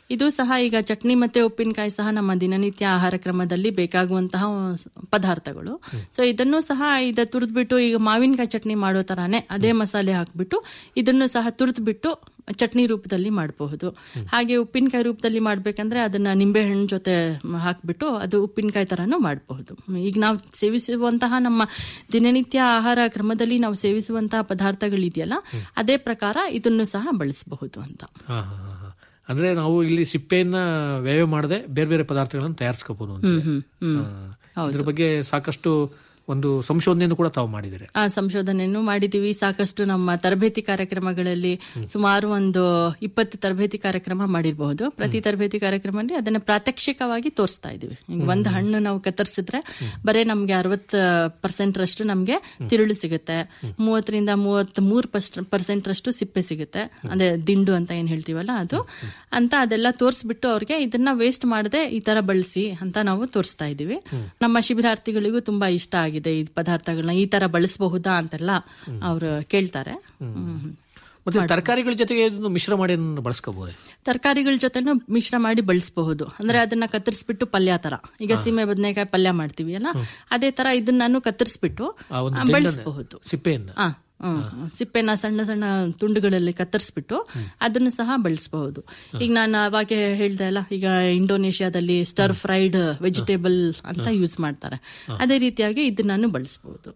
ಇದು ಸಹ ಈಗ ಚಟ್ನಿ ಮತ್ತೆ ಉಪ್ಪಿನಕಾಯಿ ಸಹ ನಮ್ಮ ದಿನನಿತ್ಯ ಆಹಾರ ಕ್ರಮದಲ್ಲಿ ಬೇಕಾಗುವಂತಹ ಪದಾರ್ಥಗಳು ಸೊ ಇದನ್ನು ಸಹ ಇದ ತುರಿದ್ಬಿಟ್ಟು ಈಗ ಮಾವಿನಕಾಯಿ ಚಟ್ನಿ ಮಾಡೋ ತರಾನೇ ಅದೇ ಮಸಾಲೆ ಹಾಕ್ಬಿಟ್ಟು ಇದನ್ನು ಸಹ ತುರಿದ್ಬಿಟ್ಟು ಚಟ್ನಿ ರೂಪದಲ್ಲಿ ಮಾಡಬಹುದು ಹಾಗೆ ಉಪ್ಪಿನಕಾಯಿ ರೂಪದಲ್ಲಿ ಮಾಡ್ಬೇಕಂದ್ರೆ ಅದನ್ನ ನಿಂಬೆಹಣ್ಣು ಜೊತೆ ಹಾಕ್ಬಿಟ್ಟು ಅದು ಉಪ್ಪಿನಕಾಯಿ ತರಾನು ಮಾಡಬಹುದು ಈಗ ನಾವು ಸೇವಿಸುವಂತಹ ನಮ್ಮ ದಿನನಿತ್ಯ ಆಹಾರ ಕ್ರಮದಲ್ಲಿ ನಾವು ಸೇವಿಸುವಂತಹ ಪದಾರ್ಥಗಳಿದೆಯಲ್ಲ ಅದೇ ಪ್ರಕಾರ ಇದನ್ನು ಸಹ ಬಳಸಬಹುದು ಅಂತ
ಹಾ, ಹಾ, ಹಾ, ಹಾ. ಅಂದ್ರೆ ನಾವು ಇಲ್ಲಿ ಸಿಪ್ಪೆಯನ್ನ ವ್ಯಯ ಮಾಡದೆ ಬೇರೆ ಬೇರೆ ಪದಾರ್ಥಗಳನ್ನು ತಯಾರಿಸ್ಕೋಬಹುದು ಅಂತ
ಹ್ಮ್, ಹ್ಮ್, ಹ್ಮ್.
ಹಾ. ಇದ್ರ ಬಗ್ಗೆ ಸಾಕಷ್ಟು ಒಂದು ಸಂಶೋಧನೆಯನ್ನು ಕೂಡ ತಾವು ಮಾಡಿದರೆ
ಆ ಸಂಶೋಧನೆಯನ್ನು ಮಾಡಿದೀವಿ ಸಾಕಷ್ಟು ನಮ್ಮ ತರಬೇತಿ ಕಾರ್ಯಕ್ರಮಗಳಲ್ಲಿ ಸುಮಾರು ಒಂದು ಇಪ್ಪತ್ತು ತರಬೇತಿ ಕಾರ್ಯಕ್ರಮ ಮಾಡಿರಬಹುದು ಪ್ರತಿ ತರಬೇತಿ ಕಾರ್ಯಕ್ರಮದಲ್ಲಿ ಅದನ್ನ ಪ್ರಾತ್ಯಕ್ಷಿಕವಾಗಿ ತೋರಿಸ್ತಾ ಇದೀವಿ ಈಗ ಒಂದು ಹಣ್ಣು ನಾವು ಕತ್ತರಿಸಿದ್ರೆ ಬರೇ ನಮ್ಗೆ ಅರವತ್ ಪರ್ಸೆಂಟ್ ರಷ್ಟು ನಮ್ಗೆ ತಿರುಳು ಸಿಗುತ್ತೆ ಮೂವತ್ತರಿಂದ ಮೂವತ್ತ್ ಮೂರು ಪರ್ಸೆಂಟ್ ರಷ್ಟು ಸಿಪ್ಪೆ ಸಿಗುತ್ತೆ ಅದೇ ದಿಂಡು ಅಂತ ಏನ್ ಹೇಳ್ತೀವಲ್ಲ ಅದು ಅಂತ ಅದೆಲ್ಲ ತೋರಿಸ್ಬಿಟ್ಟು ಅವ್ರಿಗೆ ಇದನ್ನ ವೇಸ್ಟ್ ಮಾಡದೆ ಈ ತರ ಬಳಸಿ ಅಂತ ನಾವು ತೋರಿಸ್ತಾ ಇದೀವಿ ನಮ್ಮ ಶಿಬಿರಾರ್ಥಿಗಳಿಗೂ ತುಂಬಾ ಇಷ್ಟ ಆಗಿದೆ ಈ ಪದಾರ್ಥಗಳನ್ನ ಈ ತರ ಬಳಸಬಹುದಾ ಅಂತೆಲ್ಲ ಅವರು ಕೇಳ್ತಾರೆ ಹ್ಮ್.
ಮತ್ತೆ ತರಕಾರಿಗಳ ಜೊತೆಗೆ ಇದನ್ನು ಮಿಶ್ರ ಮಾಡಿ ಅದನ್ನು ಬಳಸ್ಕೋಬಹುದು
ತರಕಾರಿಗಳ ಜೊತೆನೂ ಮಿಶ್ರ ಮಾಡಿ ಬಳಸಬಹುದು ಅಂದ್ರೆ ಅದನ್ನ ಕತ್ತರಿಸ್ಬಿಟ್ಟು ಪಲ್ಯ ತರ ಈಗ ಸೀಮೆ ಬದನೆಕಾಯಿ ಪಲ್ಯ ಮಾಡ್ತೀವಿ ಅಲ್ಲ ಅದೇ ತರ ಇದನ್ನ ಕತ್ತರಿಸ್ಬಿಟ್ಟು
ಆ ಒಂದು
ಆ,
ದಿಂಡನ್ನ-
ಬಳಸಬಹುದು
ಸಿಪ್ಪೆಯನ್ನ
ಆ, ಹ್ಮ್. ಸಿಪ್ಪೆನ ಸಣ್ಣ ಸಣ್ಣ ತುಂಡುಗಳಲ್ಲಿ ಕತ್ತರಿಸ್ಬಿಟ್ಟು ಅದನ್ನು ಸಹ ಬಳಸಬಹುದು ಈಗ ನಾನು ಅವಾಗ ಹೇಳ್ದೆ ಅಲ್ಲ ಈಗ ಇಂಡೋನೇಷ್ಯಾದಲ್ಲಿ ಸ್ಟರ್ ಫ್ರೈಡ್ ವೆಜಿಟೇಬಲ್ ಅಂತ ಯೂಸ್ ಮಾಡ್ತಾರೆ ಅದೇ ರೀತಿಯಾಗಿ ಇದನ್ನು ಬಳಸಬಹುದು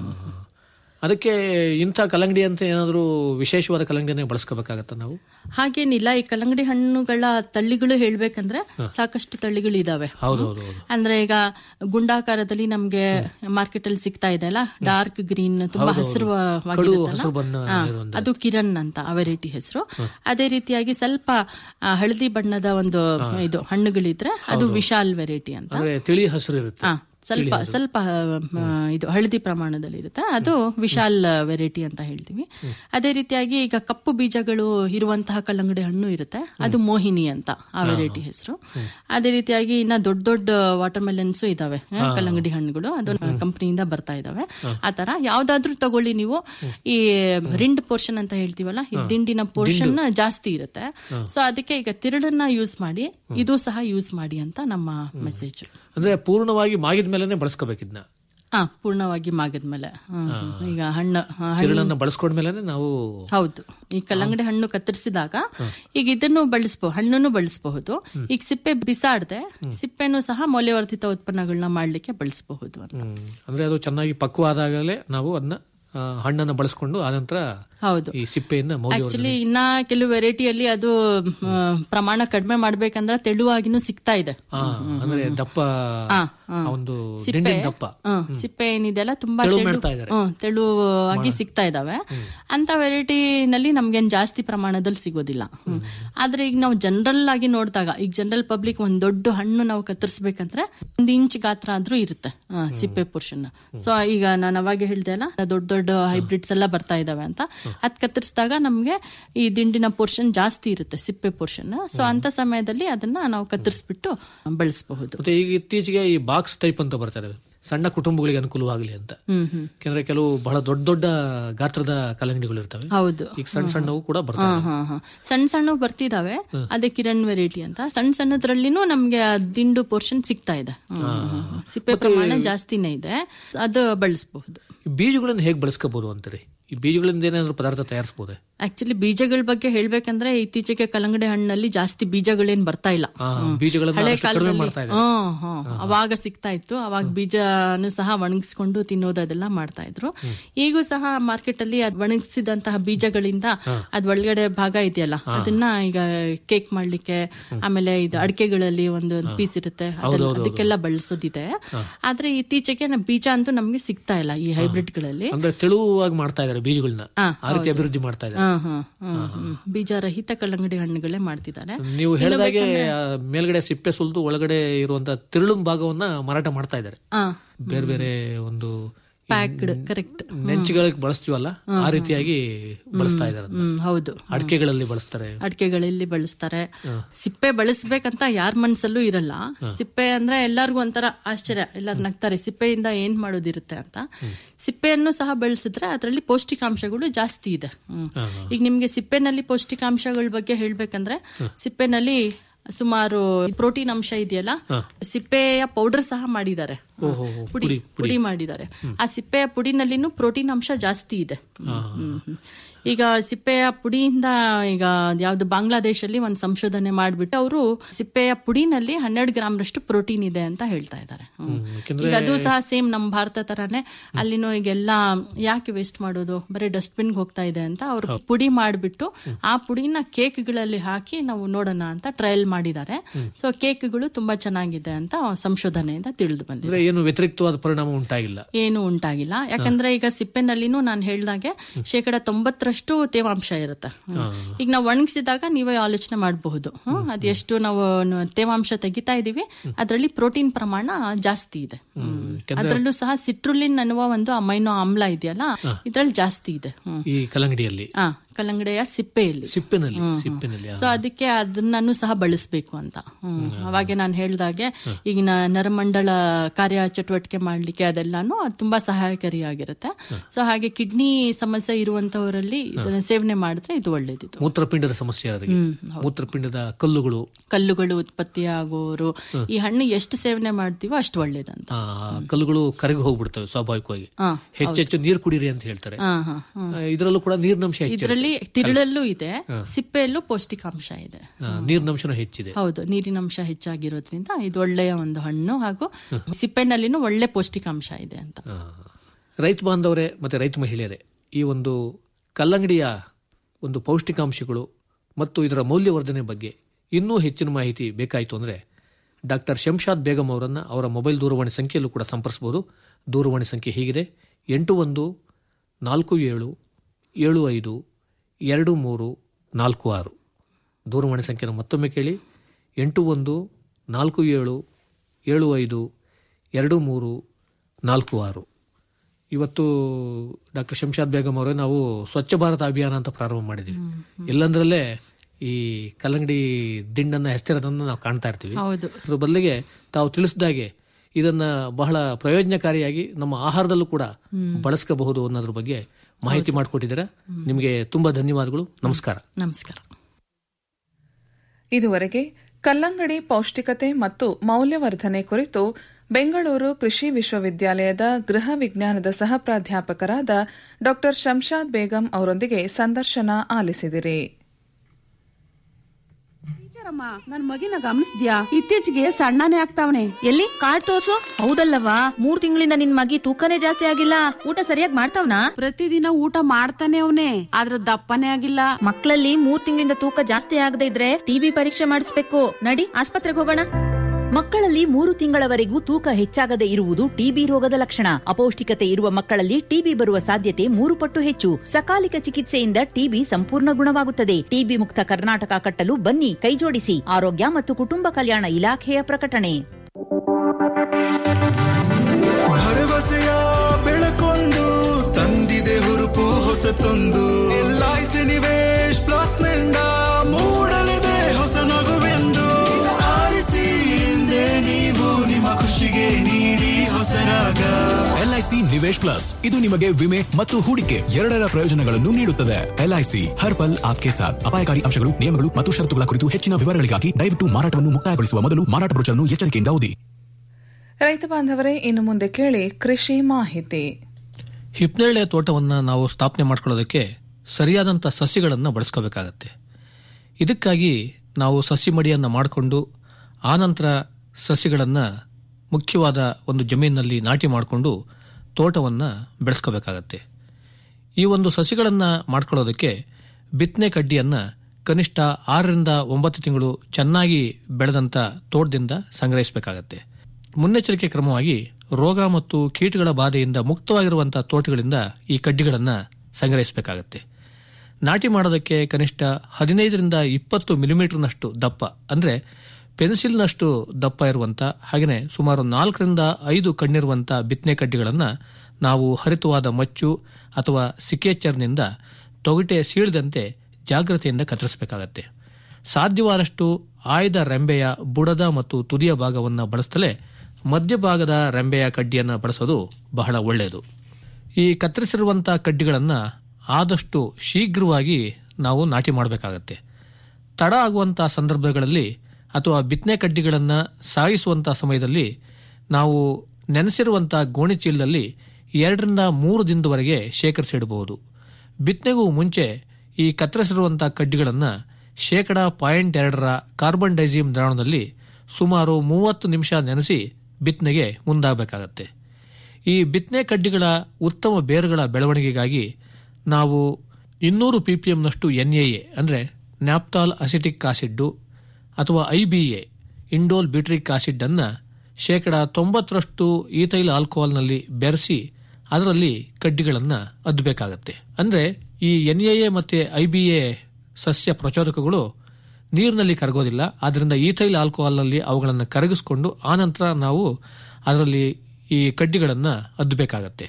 ಅದಕ್ಕೆ ಇಂಥ ಕಲ್ಲಂಗಡಿ ಅಂತ ಏನಾದರೂ ವಿಶೇಷವಾದ ಕಲ್ಲಂಗಡಿನೇ ಬಳಸ್ಕೋಬೇಕಾಗತ್ತ ನಾವು
ಹಾಗೇನಿಲ್ಲ ಈ ಕಲ್ಲಂಗಡಿ ಹಣ್ಣುಗಳ ತಳ್ಳಿಗಳು ಹೇಳ್ಬೇಕಂದ್ರೆ ಸಾಕಷ್ಟು ತಳಿಗಳು ಇದಾವೆ
ಹೌದು ಹೌದು ಹೌದು
ಅಂದ್ರೆ ಈಗ ಗುಂಡಾಕಾರದಲ್ಲಿ ನಮ್ಗೆ ಮಾರ್ಕೆಟ್ ಅಲ್ಲಿ ಸಿಗ್ತಾ ಇದೆ ಅಲ್ಲ ಡಾರ್ಕ್ ಗ್ರೀನ್ ತುಂಬಾ
ಹೌದು, ಹೌದು. ಕಡು ಹಸಿರು ಬಣ್ಣ
ಹಸಿರು
ಇರುವಂತದ್ದು.
ಅದು ಕಿರಣ್ ಅಂತ ಆ ವೆರೈಟಿ ಹೆಸರು ಅದೇ ರೀತಿಯಾಗಿ ಸ್ವಲ್ಪ ಆ, ಹಳದಿ ಬಣ್ಣದ ಒಂದು ಇದು ಹಣ್ಣುಗಳಿದ್ರೆ ಅದು ವಿಶಾಲ್ ವೆರೈಟಿ ಅಂತ
ಅಂದ್ರೆ ತಿಳಿ ಹಸಿರು ಇರುತ್ತೆ
ಆ, ಸ್ವಲ್ಪ ಸ್ವಲ್ಪ ಆ, ಇದು ಹಳದಿ ಪ್ರಮಾಣದಲ್ಲಿ ಇರುತ್ತೆ ಅದು ವಿಶಾಲ್ ವೆರೈಟಿ ಅಂತ ಹೇಳ್ತೀವಿ ಅದೇ ರೀತಿಯಾಗಿ ಈಗ ಕಪ್ಪು ಬೀಜಗಳು ಇರುವಂತಹ ಕಲ್ಲಂಗಡಿ ಹಣ್ಣು ಇರುತ್ತೆ ಅದು ಮೋಹಿನಿ ಅಂತ ಆ ವೆರೈಟಿ ಹೆಸರು ಅದೇ ರೀತಿಯಾಗಿ ಇನ್ನ ದೊಡ್ಡ ದೊಡ್ಡ ವಾಟರ್ ಮೆಲನ್ಸ್ ಇದಾವೆ ಆ, ಕಲ್ಲಂಗಡಿ ಹಣ್ಣುಗಳು ಅದು ಕಂಪನಿಯಿಂದ ಬರ್ತಾ ಇದಾವೆ ಆ ತರ ಯಾವ್ದಾದ್ರೂ ತಗೊಳ್ಳಿ ನೀವು ಈ ರಿಂಡ್ ಪೋರ್ಷನ್ ಅಂತ ಹೇಳ್ತೀವಲ್ಲ ಈ ದಿಂಡಿನ ಪೋರ್ಷನ್ ಜಾಸ್ತಿ ಇರುತ್ತೆ ಸೊ ಅದಕ್ಕೆ ಈಗ ತಿರುಳನ್ನ ಯೂಸ್ ಮಾಡಿ ಇದು ಸಹ ಯೂಸ್ ಮಾಡಿ ಅಂತ ನಮ್ಮ ಮೆಸೇಜ್
ಅಂದ್ರೆ ಪೂರ್ಣವಾಗಿ ಮಾಗಿದ ಮೇಲೆನೆ ಬಳಸ್ಕೋಬೇಕಿದ್ನ
ಹಾ ಪೂರ್ಣವಾಗಿ ಮಾಗಿದ್ಮೇಲೆ ಹ್ಮ್. ಈಗ ಹಣ್ಣು ಆ, ಹಣ್ಣು-
ತಿರುಳನ್ನ ಬಳಸ್ಕೊಂಡ್ಮೇಲೆ ನಾವು
ಹೌದು ಈ ಕಲ್ಲಂಗಡಿ ಹಣ್ಣು ಕತ್ತರಿಸಿದಾಗ ಈಗ ಇದನ್ನು ಬಳಸಬಹುದು ಹಣ್ಣನ್ನು ಬಳಸಬಹುದು ಈಗ ಸಿಪ್ಪೆ ಬಿಸಾಡದೆ ಸಿಪ್ಪೆನೂ ಸಹ ಮೌಲ್ಯವರ್ಧಿತ ಉತ್ಪನ್ನಗಳನ್ನ ಮಾಡ್ಲಿಕ್ಕೆ ಬಳಸಬಹುದು ಅಂತ
ಹ್ಮ್. ಅಂದ್ರೆ ಅದು ಚೆನ್ನಾಗಿ ಪಕ್ವ ಆದಾಗಲೇ ನಾವು ಅದನ್ನ ಆ, ಹಣ್ಣನ್ನ ಬಳಸ್ಕೊಂಡು ಆನಂತರ
ಹೌದು
ಈ ಸಿಪ್ಪೆಯಿಂದ ಮೌಲ್ಯ
ಆಕ್ಚುಲಿ ಇನ್ನ ಕೆಲವು ವೆರೈಟಿಯಲ್ಲಿ ಅದು ಮ್, ಪ್ರಮಾಣ ಕಡಿಮೆ ಮಾಡ್ಬೇಕಂದ್ರೆ ತೆಳುವಾಗಿನೂ ಸಿಗ್ತಾ ಇದೆ
ಅಂದ್ರೆ ದಪ್ಪ
ಆ,
ಆ ಒಂದು
ಸಿಪ್ಪೆ
ದಿಂಡಿನ ದಪ್ಪ
ಹ್ಮ್, ಸಿಪ್ಪೆ ಏನಿದೆಯಲ್ಲ ತುಂಬಾ
ತೆಳು
ತೆಳು
ಮಾಡ್ತಾ ಇದಾರೆ.
ಹ್ಮ್, ತೆಳುವಾಗಿ ಸಿಗ್ತಾ ಇದಾವೆ ಅಂತ ವೆರೈಟಿನಲ್ಲಿ ನಮ್ಗೇನ್ ಜಾಸ್ತಿ ಪ್ರಮಾಣದಲ್ಲಿ ಸಿಗೋದಿಲ್ಲ ಹ್ಮ್. ಆದ್ರೆ ಈಗ ನಾವು ಜನರಲ್ ಆಗಿ ನೋಡಿದಾಗ ಈಗ ಜನರಲ್ ಪಬ್ಲಿಕ್ ಒಂದ್ ದೊಡ್ಡ ಹಣ್ಣು ನಾವು ಕತ್ತರಿಸ್ಬೇಕಂದ್ರೆ ಒಂದ್ ಇಂಚ್ ಗಾತ್ರ ಆದ್ರೂ ಇರುತ್ತೆ ಆ, ಸಿಪ್ಪೆ ಪೋರ್ಷನ್ ಸೊ ಈಗ ನಾನು ಅವಾಗ ಹೇಳ್ದೆ ಅಲ್ಲ ದೊಡ್ಡ ದೊಡ್ಡ ಹೈಬ್ರಿಡ್ಸ್ ಎಲ್ಲ ಬರ್ತಾ ಇದಾವೆ ಅಂತ ಅದ್ ಕತ್ತರಿಸಿದಾಗ ನಮ್ಗೆ ಈ ದಿಂಡಿನ ಪೋರ್ಷನ್ ಜಾಸ್ತಿ ಇರುತ್ತೆ ಸಿಪ್ಪೆ ಪೋರ್ಷನ್ ಸೊ ಅಂತ ಸಮಯದಲ್ಲಿ ಅದನ್ನ ನಾವು ಕತ್ತರಿಸ್ಬಿಟ್ಟು ಬಳಸಬಹುದು
ಮತ್ತೆ ಈಗ ಇತ್ತೀಚೆಗೆ ಈ ಬಾಕ್ಸ್ ಟೈಪ್ ಅಂತ ಬರ್ತಾರೆ ಸಣ್ಣ ಕುಟುಂಬಗಳಿಗೆ ಅನುಕೂಲವಾಗಲಿ ಅಂತ
ಹ್ಮ್ ಹ್ಮ್
ಯಾಕಂದ್ರೆ ಕೆಲವು ಬಹಳ ದೊಡ್ಡ ದೊಡ್ಡ ಗಾತ್ರದ ಕಲ್ಲಂಗಡಿಗಳು ಇರ್ತವೆ
ಹೌದು
ಈಗ ಸಣ್ಣ ಸಣ್ಣವು ಕೂಡ
ಹಾ,
ಬರ್ತವೆ
ಹಾ, ಹಾ. ಸಣ್ಣ ಸಣ್ಣ ಬರ್ತಿದಾವೆ ಅದೇ ಕಿರಣ್ ವೆರೈಟಿ ಅಂತ ಸಣ್ಣ ಸಣ್ಣದ್ರಲ್ಲಿನೂ ನಮ್ಗೆ ಆ ದಿಂಡು ಪೋರ್ಷನ್ ಸಿಗ್ತಾ ಇದೆ ಹ್ಮ್, ಹ್ಮ್, ಹ್ಮ್. ಸಿಪ್ಪೆ ಪ್ರಮಾಣ ಜಾಸ್ತಿನೇ ಇದೆ ಅದು ಬಳಸಬಹುದು
ಈ ಬೀಜಗಳನ್ನ ಹೇಗೆ ಬಳಸ್ಕೋಬಹುದು ಅಂತೀರಿ ಈ ಬೀಜಗಳಿಂದ ಏನಾದ್ರು ಪದಾರ್ಥ ತಯಾರಿಸಬಹುದೇ
ಆಕ್ಚುಲಿ ಬೀಜಗಳ ಬಗ್ಗೆ ಹೇಳ್ಬೇಕಂದ್ರೆ ಇತ್ತೀಚೆಗೆ ಕಲ್ಲಂಗಡಿ ಹಣ್ಣಲ್ಲಿ ಜಾಸ್ತಿ ಬೀಜಗಳೇನ್ ಬರ್ತಾ ಇಲ್ಲ
ಆ,
ಹ್ಮ್.
ಬೀಜಗಳನ್ನ
ಹಳೆ
ಅಷ್ಟು ಕಡಿಮೆ
ಕಾಲದಲ್ಲಿ
ಮಾಡ್ತಾ ಇದ್ದಾರೆ.
ಹ್ಮ್, ಹ್ಮ್. ಅವಾಗ ಸಿಗ್ತಾ ಇತ್ತು ಅವಾಗ ಬೀಜನು ಸಹ ಒಣಗಿಸ್ಕೊಂಡು ತಿನ್ನೋದು ಅದೆಲ್ಲ ಮಾಡ್ತಾ ಇದ್ರು ಈಗೂ ಸಹ ಮಾರ್ಕೆಟ್ ಅಲ್ಲಿ ಅದ್ ಒಣಗಿಸಿದಂತಹ ಬೀಜಗಳಿಂದ ಅದ್ ಒಳಗಡೆ ಭಾಗ ಇದೆಯಲ್ಲ ಅದನ್ನ ಈಗ ಕೇಕ್ ಮಾಡ್ಲಿಕ್ಕೆ ಆಮೇಲೆ ಇದು ಅಡಿಕೆಗಳಲ್ಲಿ ಒಂದು ಪೀಸ್ ಇರುತ್ತೆ ಅದೆಲ್ಲ- ಅದಕ್ಕೆಲ್ಲ ಬಳಸೋದಿದೆ ಆದ್ರೆ ಇತ್ತೀಚೆಗೆ ನ- ಬೀಜ ಅಂತೂ ನಮ್ಗೆ ಸಿಗ್ತಾ ಇಲ್ಲ ಈ ಹೈಬ್ರಿಡ್ ಗಳಲ್ಲಿ
ಅಂದ್ರೆ ತೆಳುವಾಗಿ ಮಾಡ್ತಾ ಇದ್ದಾರೆ ಬೀಜಗಳನ್ನ
ಆ,
ಆ ರೀತಿ ಅಭಿವೃದ್ಧಿ ಮಾಡ್ತಾ ಇದ್ದಾರೆ
ಹ್ಮ್, ಹ್ಮ್, ಹ್ಮ್, ಹ್ಮ್. ಬೀಜರಹಿತ ಕಲ್ಲಂಗಡಿ ಹಣ್ಣುಗಳೇ ಮಾಡ್ತಿದ್ದಾರೆ
ನೀವು
ಇನ್ನು
ಹೇಳಿದಾಗೆ
ಬೇಕಂದ್ರೆ-
ಆ, ಮೇಲ್ಗಡೆ ಸಿಪ್ಪೆ ಸುಲಿದು ಒಳಗಡೆ ಇರುವಂತ ತಿರುಳು ಭಾಗವನ್ನ ಮಾರಾಟ ಮಾಡ್ತಾ ಇದ್ದಾರೆ
ಆ,
ಬೇರೆ ಬೇರೆ ಒಂದು
ಪ್ಯಾಕ್ಡ್ ಕರೆಕ್ಟ್
ನೆಂಚುಗಳಿಗೆ ಬಳಸ್ತೀವಲ್ಲ ಆ ರೀತಿಯಾಗಿ ಬಳಸ್ತಾ ಇದ್ದಾರೆ ಅದನ್ನ.
ಹ್ಮ್ ಹೌದು
ಅಡಿಕೆಗಳಲ್ಲಿ ಬಳಸ್ತಾರೆ
ಅಡಿಕೆಗಳಲ್ಲಿ ಬಳಸ್ತಾರೆ ಸಿಪ್ಪೆ ಬಳಸ್ಬೇಕಂತ ಯಾರ ಮನ್ಸಲ್ಲೂ ಇರಲ್ಲ ಸಿಪ್ಪೆ ಅಂದ್ರೆ ಎಲ್ಲಾರ್ಗು ಒಂಥರ ಆಶ್ಚರ್ಯ ಎಲ್ಲಾರು ನಗ್ತಾರೆ ಸಿಪ್ಪೆಯಿಂದ ಏನ್ ಮಾಡೋದಿರುತ್ತೆ ಅಂತ ಸಿಪ್ಪೆಯನ್ನು ಸಹ ಬಳಸಿದ್ರೆ ಅದರಲ್ಲಿ ಪೌಷ್ಟಿಕಾಂಶಗಳು ಜಾಸ್ತಿ ಇದೆ ಹ್ಮ್. ಈಗ ನಿಮ್ಗೆ ಸಿಪ್ಪೆನಲ್ಲಿ ಪೌಷ್ಟಿಕಾಂಶಗಳ ಬಗ್ಗೆ ಹೇಳ್ಬೇಕಂದ್ರೆ ಸಿಪ್ಪೆನಲ್ಲಿ ಸುಮಾರು ಪ್ರೋಟೀನ್ ಅಂಶ ಇದೆಯಲ್ಲ
ಹಾ.
ಸಿಪ್ಪೆಯ ಪೌಡರ್ ಸಹ ಮಾಡಿದ್ದಾರೆ
ಓಹೋ,
ಪುಡಿ
ಪುಡಿ, ಪುಡಿ.
ಪುಡಿ ಮಾಡಿದ್ದಾರೆ ಆ ಸಿಪ್ಪೆಯ ಪುಡಿನಲ್ಲಿನೂ ಪ್ರೋಟೀನ್ ಅಂಶ ಜಾಸ್ತಿ ಇದೆ ಹ್ಮ್, ಹ್ಮ್. ಈಗ ಸಿಪ್ಪೆಯ ಪುಡಿಯಿಂದ ಈಗ ಯಾವ್ದು ಬಾಂಗ್ಲಾದೇಶಲ್ಲಿ ಒಂದು ಸಂಶೋಧನೆ ಮಾಡಿಬಿಟ್ಟು ಅವರು ಸಿಪ್ಪೆಯ ಪುಡಿನಲ್ಲಿ ಹನ್ನೆರಡು ಗ್ರಾಮ್ರಷ್ಟು ಪ್ರೋಟೀನ್ ಇದೆ ಅಂತ ಹೇಳ್ತಾ ಇದ್ದಾರೆ ಹ್ಮ್.
ಯಾಕೆಂದ್ರೆ-
ಈಗ ಅದು ಸಹ ಸೇಮ್ ನಮ್ಮ ಭಾರತ ತರಾನೇ ಅಲ್ಲಿನೂ ಈಗೆಲ್ಲ ಯಾಕೆ ವೇಸ್ಟ್ ಮಾಡೋದು ಬರೀ ಡಸ್ಟ್ಬಿನ್ಗೆ ಹೋಗ್ತಾ ಇದೆ ಅಂತ ಅವರು ಪುಡಿ ಮಾಡಿಬಿಟ್ಟು ಆ ಪುಡಿನ ಕೇಕ್ಗಳಲ್ಲಿ ಹಾಕಿ ನಾವು ನೋಡೋಣ ಅಂತ ಟ್ರಯಲ್ ಮಾಡಿದ್ದಾರೆ ಸೊ ಕೇಕ್ಗಳು ತುಂಬಾ ಚೆನ್ನಾಗಿದೆ ಅಂತ ಸಂಶೋಧನೆಯಿಂದ ತಿಳಿದು ಬಂದಿದೆ
ಅಂದ್ರೆ ಏನು ವ್ಯತಿರಿಕ್ತವಾದ ಪರಿಣಾಮ ಉಂಟಾಗಿಲ್ಲ
ಏನು ಉಂಟಾಗಿಲ್ಲ ಯಾಕಂದ್ರೆ ಈಗ ಸಿಪ್ಪೆನಲ್ಲಿನೂ ನಾನು ಹೇಳ್ದಾಗೆ ಶೇಕಡ ತೊಂಬತ್ತರಷ್ಟು ತೇವಾಂಶ ಇರುತ್ತೆ ಹ್ಮ್.
ಹಾ.
ಈಗ ನಾವು ಒಣಗಿಸಿದಾಗ ನೀವೇ ಆಲೋಚನೆ ಮಾಡಬಹುದು ಅದೆಷ್ಟು ನಾವು ನ- ತೇವಾಂಶ ತೆಗಿತಾ ಇದೀವಿ ಅದರಲ್ಲಿ ಪ್ರೋಟೀನ್ ಪ್ರಮಾಣ ಜಾಸ್ತಿ ಇದೆ ಹ್ಮ್.
ಯಾಕಂದ್ರೆ-
ಅದರಲ್ಲೂ ಸಹ ಸಿಟ್ರುಲಿನ್ ಅನ್ನುವ ಒಂದು ಅಮೈನೋ ಆಮ್ಲ ಇದೆಯಲ್ಲ ಇದ್ರಲ್ಲಿ ಜಾಸ್ತಿ ಇದೆ ಹ್ಮ್.
ಈ ಕಲ್ಲಂಗಡಿಯಲ್ಲಿ
ಆ ಕಲ್ಲಂಗಡಿಯ ಸಿಪ್ಪೆಯಲ್ಲಿ
ಸಿಪ್ಪಿನಲ್ಲಿ ಸಿಪ್ಪಿನಲ್ಲಿ
ಸೊ ಅದಕ್ಕೆ ಅದನ್ನು ಸಹ ಬಳಸಬೇಕು ಅಂತ ಹ್ಮ್. ಅವಾಗೆ ನಾನು ಹೇಳ್ದಾಗೆ ಈಗಿನ ನರಮಂಡಲ ಕಾರ್ಯ ಚಟುವಟಿಕೆ ಮಾಡ್ಲಿಕ್ಕೆ ಅದೆಲ್ಲಾನು ಅದು ತುಂಬಾ ಸಹಾಯಕಾರಿಯಾಗಿರುತ್ತೆ ಸೊ ಹಾಗೆ ಕಿಡ್ನಿ ಸಮಸ್ಯೆ ಇರುವಂತವರಲ್ಲಿ ಇದನ್ನ ಸೇವನೆ ಮಾಡಿದ್ರೆ ಇದು ಒಳ್ಳೇದಿದು
ಮೂತ್ರಪಿಂಡದ ಸಮಸ್ಯೆ ಅವರಿಗೆ
ಹ್ಮ್, ಹೌದು.
ಮೂತ್ರಪಿಂಡದ ಕಲ್ಲುಗಳು
ಕಲ್ಲುಗಳು ಉತ್ಪತ್ತಿಯಾಗೋರು ಈ ಹಣ್ಣು ಎಷ್ಟು ಸೇವನೆ ಮಾಡ್ತೀವೋ ಅಷ್ಟು ಒಳ್ಳೇದಂತ
ಆ, ಕಲ್ಲುಗಳು ಕರಗಿ ಹೋಗ್ಬಿಡ್ತವೆ ಸ್ವಾಭಾವಿಕವಾಗಿ
ಹಾ,
ಹೆಚ್ಚೆಚ್ಚು ನೀರು ಕುಡೀರಿ ಅಂತ ಹೇಳ್ತಾರೆ
ಹಾ, ಹಾ, ಹ್ಮ್.
ಆ, ಇದರಲ್ಲೂ ಕೂಡ ನೀರಿನಂಶ ಹೆಚ್ಚಿರುತ್ತೆ.
ಇದರಲ್ಲಿ ತಿರುಳಲ್ಲೂ ಇದೆ
ಹಾ.
ಸಿಪ್ಪೆಯಲ್ಲೂ ಪೌಷ್ಟಿಕಾಂಶ ಇದೆ
ಆ, ನೀರಿನಂಶನೂ ಹೆಚ್ಚಿದೆ
ಹೌದು ನೀರಿನಂಶ ಹೆಚ್ಚಾಗಿರೋದ್ರಿಂದ ಇದು ಒಳ್ಳೆಯ ಒಂದು ಹಣ್ಣು ಹಾಗೂ ಸಿಪ್ಪೆನಲ್ಲಿನೂ ಒಳ್ಳೆ ಪೌಷ್ಟಿಕಾಂಶ ಇದೆ ಅಂತ
ಆ, ರೈತ ಬಾಂಧವರೇ ಮತ್ತೆ ರೈತ ಮಹಿಳೆಯರೇ ಈ ಒಂದು ಕಲ್ಲಂಗಡಿಯ ಒಂದು ಪೌಷ್ಟಿಕಾಂಶಗಳು ಮತ್ತು ಇದರ ಮೌಲ್ಯವರ್ಧನೆ ಬಗ್ಗೆ ಇನ್ನೂ ಹೆಚ್ಚಿನ ಮಾಹಿತಿ ಬೇಕಾಯಿತು ಅಂದರೆ ಡಾಕ್ಟರ್ ಶಂಶಾದ್ ಬೇಗಂ ಅವರನ್ನು ಅವರ ಮೊಬೈಲ್ ದೂರವಾಣಿ ಸಂಖ್ಯೆಯಲ್ಲೂ ಕೂಡ ಸಂಪರ್ಸ್ಬೋದು ದೂರವಾಣಿ ಸಂಖ್ಯೆ ಹೀಗಿದೆ ಎಂಟು ಒಂದು ನಾಲ್ಕು ಏಳು ಏಳು ಐದು ಎರಡು ಮೂರು ನಾಲ್ಕು ಆರು ದೂರವಾಣಿ ಸಂಖ್ಯೆನ ಮತ್ತೊಮ್ಮೆ ಕೇಳಿ ಎಂಟು ಒಂದು ನಾಲ್ಕು ಏಳು ಏಳು ಐದು ಎರಡು ಮೂರು ನಾಲ್ಕು ಆರು ಇವತ್ತು ಡಾಕ್ಟರ್ ಶಂಶಾದ್ ಬೇಗಂ ಅವರೇ ನಾವು ಸ್ವಚ್ಛ ಭಾರತ ಅಭಿಯಾನ ಅಂತ ಪ್ರಾರಂಭ ಮಾಡಿದ್ವಿ ಎಲ್ಲಂದ್ರಲ್ಲೇ ಈ ಕಲ್ಲಂಗಡಿ ದಿಂಡನ್ನ ಹೆಸರದನ್ನ ನಾವು ಕಾಣ್ತಾ ಇರ್ತೀವಿ
ಹೌದು.
ಅದ್ರ ಬದಲಿಗೆ ತಾವು ತಿಳಿಸಿದಾಗೆ ಇದನ್ನ ಬಹಳ ಪ್ರಯೋಜನಕಾರಿಯಾಗಿ ನಮ್ಮ ಆಹಾರದಲ್ಲೂ ಕೂಡ ಬಳಸ್ಕೋಬಹುದು ಅನ್ನೋದ್ರ ಬಗ್ಗೆ ಮಾಹಿತಿ ಮಾಡಿಕೊಟ್ಟಿದ್ದೀರಾ ನಿಮಗೆ ತುಂಬಾ ಧನ್ಯವಾದಗಳು ನಮಸ್ಕಾರ
ನಮಸ್ಕಾರ
ಇದುವರೆಗೆ ಕಲ್ಲಂಗಡಿ ಪೌಷ್ಟಿಕತೆ ಮತ್ತು ಮೌಲ್ಯವರ್ಧನೆ ಕುರಿತು ಬೆಂಗಳೂರು ಕೃಷಿ ವಿಶ್ವವಿದ್ಯಾಲಯದ ಗೃಹ ವಿಜ್ಞಾನದ ಸಹ ಪ್ರಾಧ್ಯಾಪಕರಾದ ಡಾ ಶಂಶಾದ್ ಬೇಗಂ ಅವರೊಂದಿಗೆ ಸಂದರ್ಶನ ಆಲಿಸಿದಿರಿ
ಟೀಚರಮ್ಮ ನನ್ ಮಗಿನ ಗಮನಿಸ್ದ್ಯಾ ಇತ್ತೀಚೆಗೆ ಸಣ್ಣನೇ ಆಗ್ತಾವನೆ
ಎಲ್ಲಿ ಕಾರ್ಡ್ ತೋರ್ಸು ಹೌದಲ್ಲವಾ ಮೂರ್ ತಿಂಗಳಿಂದ ನಿನ್ ಮಗಿ ತೂಕನೇ ಜಾಸ್ತಿ ಆಗಿಲ್ಲ ಊಟ ಸರಿಯಾಗಿ ಮಾಡ್ತಾವ್ನಾ
ಪ್ರತಿದಿನ ಊಟ ಮಾಡ್ತಾನೆ ಅವನೇ ಆದ್ರ ದಪ್ಪನೇ ಆಗಿಲ್ಲ
ಮಕ್ಕಳಲ್ಲಿ ಮೂರ್ ತಿಂಗಳಿಂದ ತೂಕ ಜಾಸ್ತಿ ಆಗದೆ ಇದ್ರೆ ಟಿಬಿ ಪರೀಕ್ಷೆ ಮಾಡಿಸ್ಬೇಕು ನಡಿ ಆಸ್ಪತ್ರೆಗೆ ಹೋಗೋಣ
ಮಕ್ಕಳಲ್ಲಿ ಮೂರು ತಿಂಗಳವರೆಗೂ ತೂಕ ಹೆಚ್ಚಾಗದೆ ಇರುವುದು ಟಿಬಿ ರೋಗದ ಲಕ್ಷಣ ಅಪೌಷ್ಟಿಕತೆ ಇರುವ ಮಕ್ಕಳಲ್ಲಿ ಟಿಬಿ ಬರುವ ಸಾಧ್ಯತೆ ಮೂರು ಪಟ್ಟು ಹೆಚ್ಚು ಸಕಾಲಿಕ ಚಿಕಿತ್ಸೆಯಿಂದ ಟಿಬಿ ಸಂಪೂರ್ಣ ಗುಣವಾಗುತ್ತದೆ ಟಿಬಿ ಮುಕ್ತ ಕರ್ನಾಟಕ ಕಟ್ಟಲು ಬನ್ನಿ ಕೈಜೋಡಿಸಿ ಆರೋಗ್ಯ ಮತ್ತು ಕುಟುಂಬ ಕಲ್ಯಾಣ ಇಲಾಖೆಯ ಪ್ರಕಟಣೆ
ಭರವಸೆಯ ಬೆಳಕೊಂದು ತಂದಿದೆ ಹುರುಪು ಹೊಸತೊಂದು ಎಲ್ಐಸಿ ನಿವೇಶ್ ಪ್ಲಸ್ ನಿಂದ ಮೂಡಲಿದೆ ಹೊಸ ನಗುವೆಂದು ಇದು ಆರಿಸಿ ಹಿಂದೆ ನೀವು ನಿಮ್ಮ ಖುಷಿಗೆ ನೀಡಿ ಹೊಸ ರಾಗ
ಎಲ್ಐಸಿ ನಿವೇಶ್ ಪ್ಲಸ್ ಇದು ನಿಮಗೆ ವಿಮೆ ಮತ್ತು ಹೂಡಿಕೆ ಎರಡರ ಪ್ರಯೋಜನಗಳನ್ನು ನೀಡುತ್ತದೆ ಎಲ್ಐಸಿ ಹರ್ ಪಲ್ ಆಪ್ಕೆ ಸಾಥ್ ಅಪಾಯಕಾರಿ ಅಂಶಗಳು ನಿಯಮಗಳು ಮತ್ತು ಷರತ್ತುಗಳ ಕುರಿತು ಹೆಚ್ಚಿನ ವಿವರಗಳಿಗಾಗಿ ದಯವಿಟ್ಟು ಮಾರಾಟವನ್ನು ಮುಕ್ತಾಯಗೊಳಿಸುವ ಮೊದಲು ಮಾರಾಟ ಬ್ರೋಚರ್ನ್ನು ಎಚ್ಚರಿಕೆಯಿಂದ ಓದಿ
ರೈತ ಬಾಂಧವರೇ ಇನ್ನು ಮುಂದೆ ಕೇಳಿ ಕೃಷಿ ಮಾಹಿತಿ
ಹಿಪ್ನೇರಳೆ ತೋಟವನ್ನು ನಾವು ಸ್ಥಾಪನೆ ಮಾಡ್ಕೊಳ್ಳೋದಕ್ಕೆ ಸರಿಯಾದಂಥ ಸಸ್ಯಗಳನ್ನು ಬಳಸ್ಕೋಬೇಕಾಗತ್ತೆ ಇದಕ್ಕಾಗಿ ನಾವು ಸಸಿ ಮಡಿಯನ್ನು ಮಾಡಿಕೊಂಡು ಆನಂತರ ಸಸಿಗಳನ್ನು ಮುಖ್ಯವಾದ ಒಂದು ಜಮೀನಿನಲ್ಲಿ ನಾಟಿ ಮಾಡಿಕೊಂಡು ತೋಟವನ್ನು ಬೆಳೆಸ್ಕೋಬೇಕಾಗತ್ತೆ ಈ ಒಂದು ಸಸಿಗಳನ್ನು ಮಾಡ್ಕೊಳ್ಳೋದಕ್ಕೆ ಬಿತ್ತನೆ ಕಡ್ಡಿಯನ್ನು ಕನಿಷ್ಠ ಆರರಿಂದ ಒಂಬತ್ತು ತಿಂಗಳು ಚೆನ್ನಾಗಿ ಬೆಳೆದಂಥ ತೋಟದಿಂದ ಸಂಗ್ರಹಿಸಬೇಕಾಗತ್ತೆ ಮುನ್ನೆಚ್ಚರಿಕೆ ಕ್ರಮವಾಗಿ ರೋಗ ಮತ್ತು ಕೀಟಗಳ ಬಾಧೆಯಿಂದ ಮುಕ್ತವಾಗಿರುವಂತಹ ತೋಟಗಳಿಂದ ಈ ಕಡ್ಡಿಗಳನ್ನು ಸಂಗ್ರಹಿಸಬೇಕಾಗತ್ತೆ ನಾಟಿ ಮಾಡೋದಕ್ಕೆ ಕನಿಷ್ಠ ಹದಿನೈದರಿಂದ ಇಪ್ಪತ್ತು ಮಿಲಿಮೀಟರ್ನಷ್ಟು ದಪ್ಪ ಅಂದರೆ ಪೆನ್ಸಿಲ್ನಷ್ಟು ದಪ್ಪ ಇರುವಂಥ ಹಾಗೆಯೇ ಸುಮಾರು ನಾಲ್ಕರಿಂದ ಐದು ಕಣ್ಣಿರುವಂಥ ಬಿತ್ತನೆ ಕಡ್ಡಿಗಳನ್ನು ನಾವು ಹರಿತವಾದ ಮಚ್ಚು ಅಥವಾ ಸಿಕೇಚರ್ನಿಂದ ತೊಗಟೆ ಸೀಳದಂತೆ ಜಾಗ್ರತೆಯಿಂದ ಕತ್ತರಿಸಬೇಕಾಗತ್ತೆ ಸಾಧ್ಯವಾದಷ್ಟು ಆಯ್ದ ರೆಂಬೆಯ ಬುಡದ ಮತ್ತು ತುದಿಯ ಭಾಗವನ್ನು ಬಳಸ್ತಲೇ ಮಧ್ಯಭಾಗದ ರೆಂಬೆಯ ಕಡ್ಡಿಯನ್ನು ಬಳಸೋದು ಬಹಳ ಒಳ್ಳೆಯದು ಈ ಕತ್ತರಿಸಿರುವಂಥ ಕಡ್ಡಿಗಳನ್ನು ಆದಷ್ಟು ಶೀಘ್ರವಾಗಿ ನಾವು ನಾಟಿ ಮಾಡಬೇಕಾಗತ್ತೆ ತಡ ಆಗುವಂಥ ಸಂದರ್ಭಗಳಲ್ಲಿ ಅಥವಾ ಬಿತ್ತನೆ ಕಡ್ಡಿಗಳನ್ನು ಸಾಗಿಸುವಂಥ ಸಮಯದಲ್ಲಿ ನಾವು ನೆನೆಸಿರುವಂಥ ಗೋಣಿ ಚೀಲದಲ್ಲಿ ಎರಡರಿಂದ ಮೂರು ದಿನದವರೆಗೆ ಶೇಖರಿಸಿಡಬಹುದು ಬಿತ್ತನೆಗೂ ಮುಂಚೆ ಈ ಕತ್ತರಿಸಿರುವಂಥ ಕಡ್ಡಿಗಳನ್ನು ಶೇಕಡ ಪಾಯಿಂಟ್ ಎರಡರ ಕಾರ್ಬನ್ ಡೈಸಿಯಂ ದ್ರಾವಣದಲ್ಲಿ ಸುಮಾರು ಮೂವತ್ತು ನಿಮಿಷ ನೆನೆಸಿ ಬಿತ್ತನೆಗೆ ಮುಂದಾಗಬೇಕಾಗತ್ತೆ ಈ ಬಿತ್ತನೆ ಕಡ್ಡಿಗಳ ಉತ್ತಮ ಬೇರುಗಳ ಬೆಳವಣಿಗೆಗಾಗಿ ನಾವು ಇನ್ನೂರು ಪಿ ಪಿ ಎಂನಷ್ಟು ಎನ್ ಎ ಎ ಅಂದರೆ ನ್ಯಾಪ್ಟಾಲ್ ಅಸಿಟಿಕ್ ಆಸಿಡ್ಡು ಅಥವಾ I B A indole butyric acid ಅನ್ನು ಶೇಕಡ ತೊಂಬತ್ತರಷ್ಟು ಈಥೈಲ್ ಆಲ್ಕೋಹಾಲ್ನಲ್ಲಿ ಬೆರೆಸಿ ಅದರಲ್ಲಿ ಕಡ್ಡಿಗಳನ್ನು ಅದ್ದಬೇಕಾಗತ್ತೆ ಅಂದರೆ ಈ ಎನ್ ಎ ಎ ಮತ್ತು ಐ ಬಿ ಎ ಸಸ್ಯ ಪ್ರಚೋದಕಗಳು ನೀರಿನಲ್ಲಿ ಕರಗೋದಿಲ್ಲ ಆದ್ದರಿಂದ ಈಥೈಲ್ ಆಲ್ಕೋಹಾಲ್ನಲ್ಲಿ ಅವುಗಳನ್ನು ಕರಗಿಸ್ಕೊಂಡು ಆನಂತರ ನಾವು ಅದರಲ್ಲಿ ಈ ಕಡ್ಡಿಗಳನ್ನು ಅದ್ದಬೇಕಾಗತ್ತೆ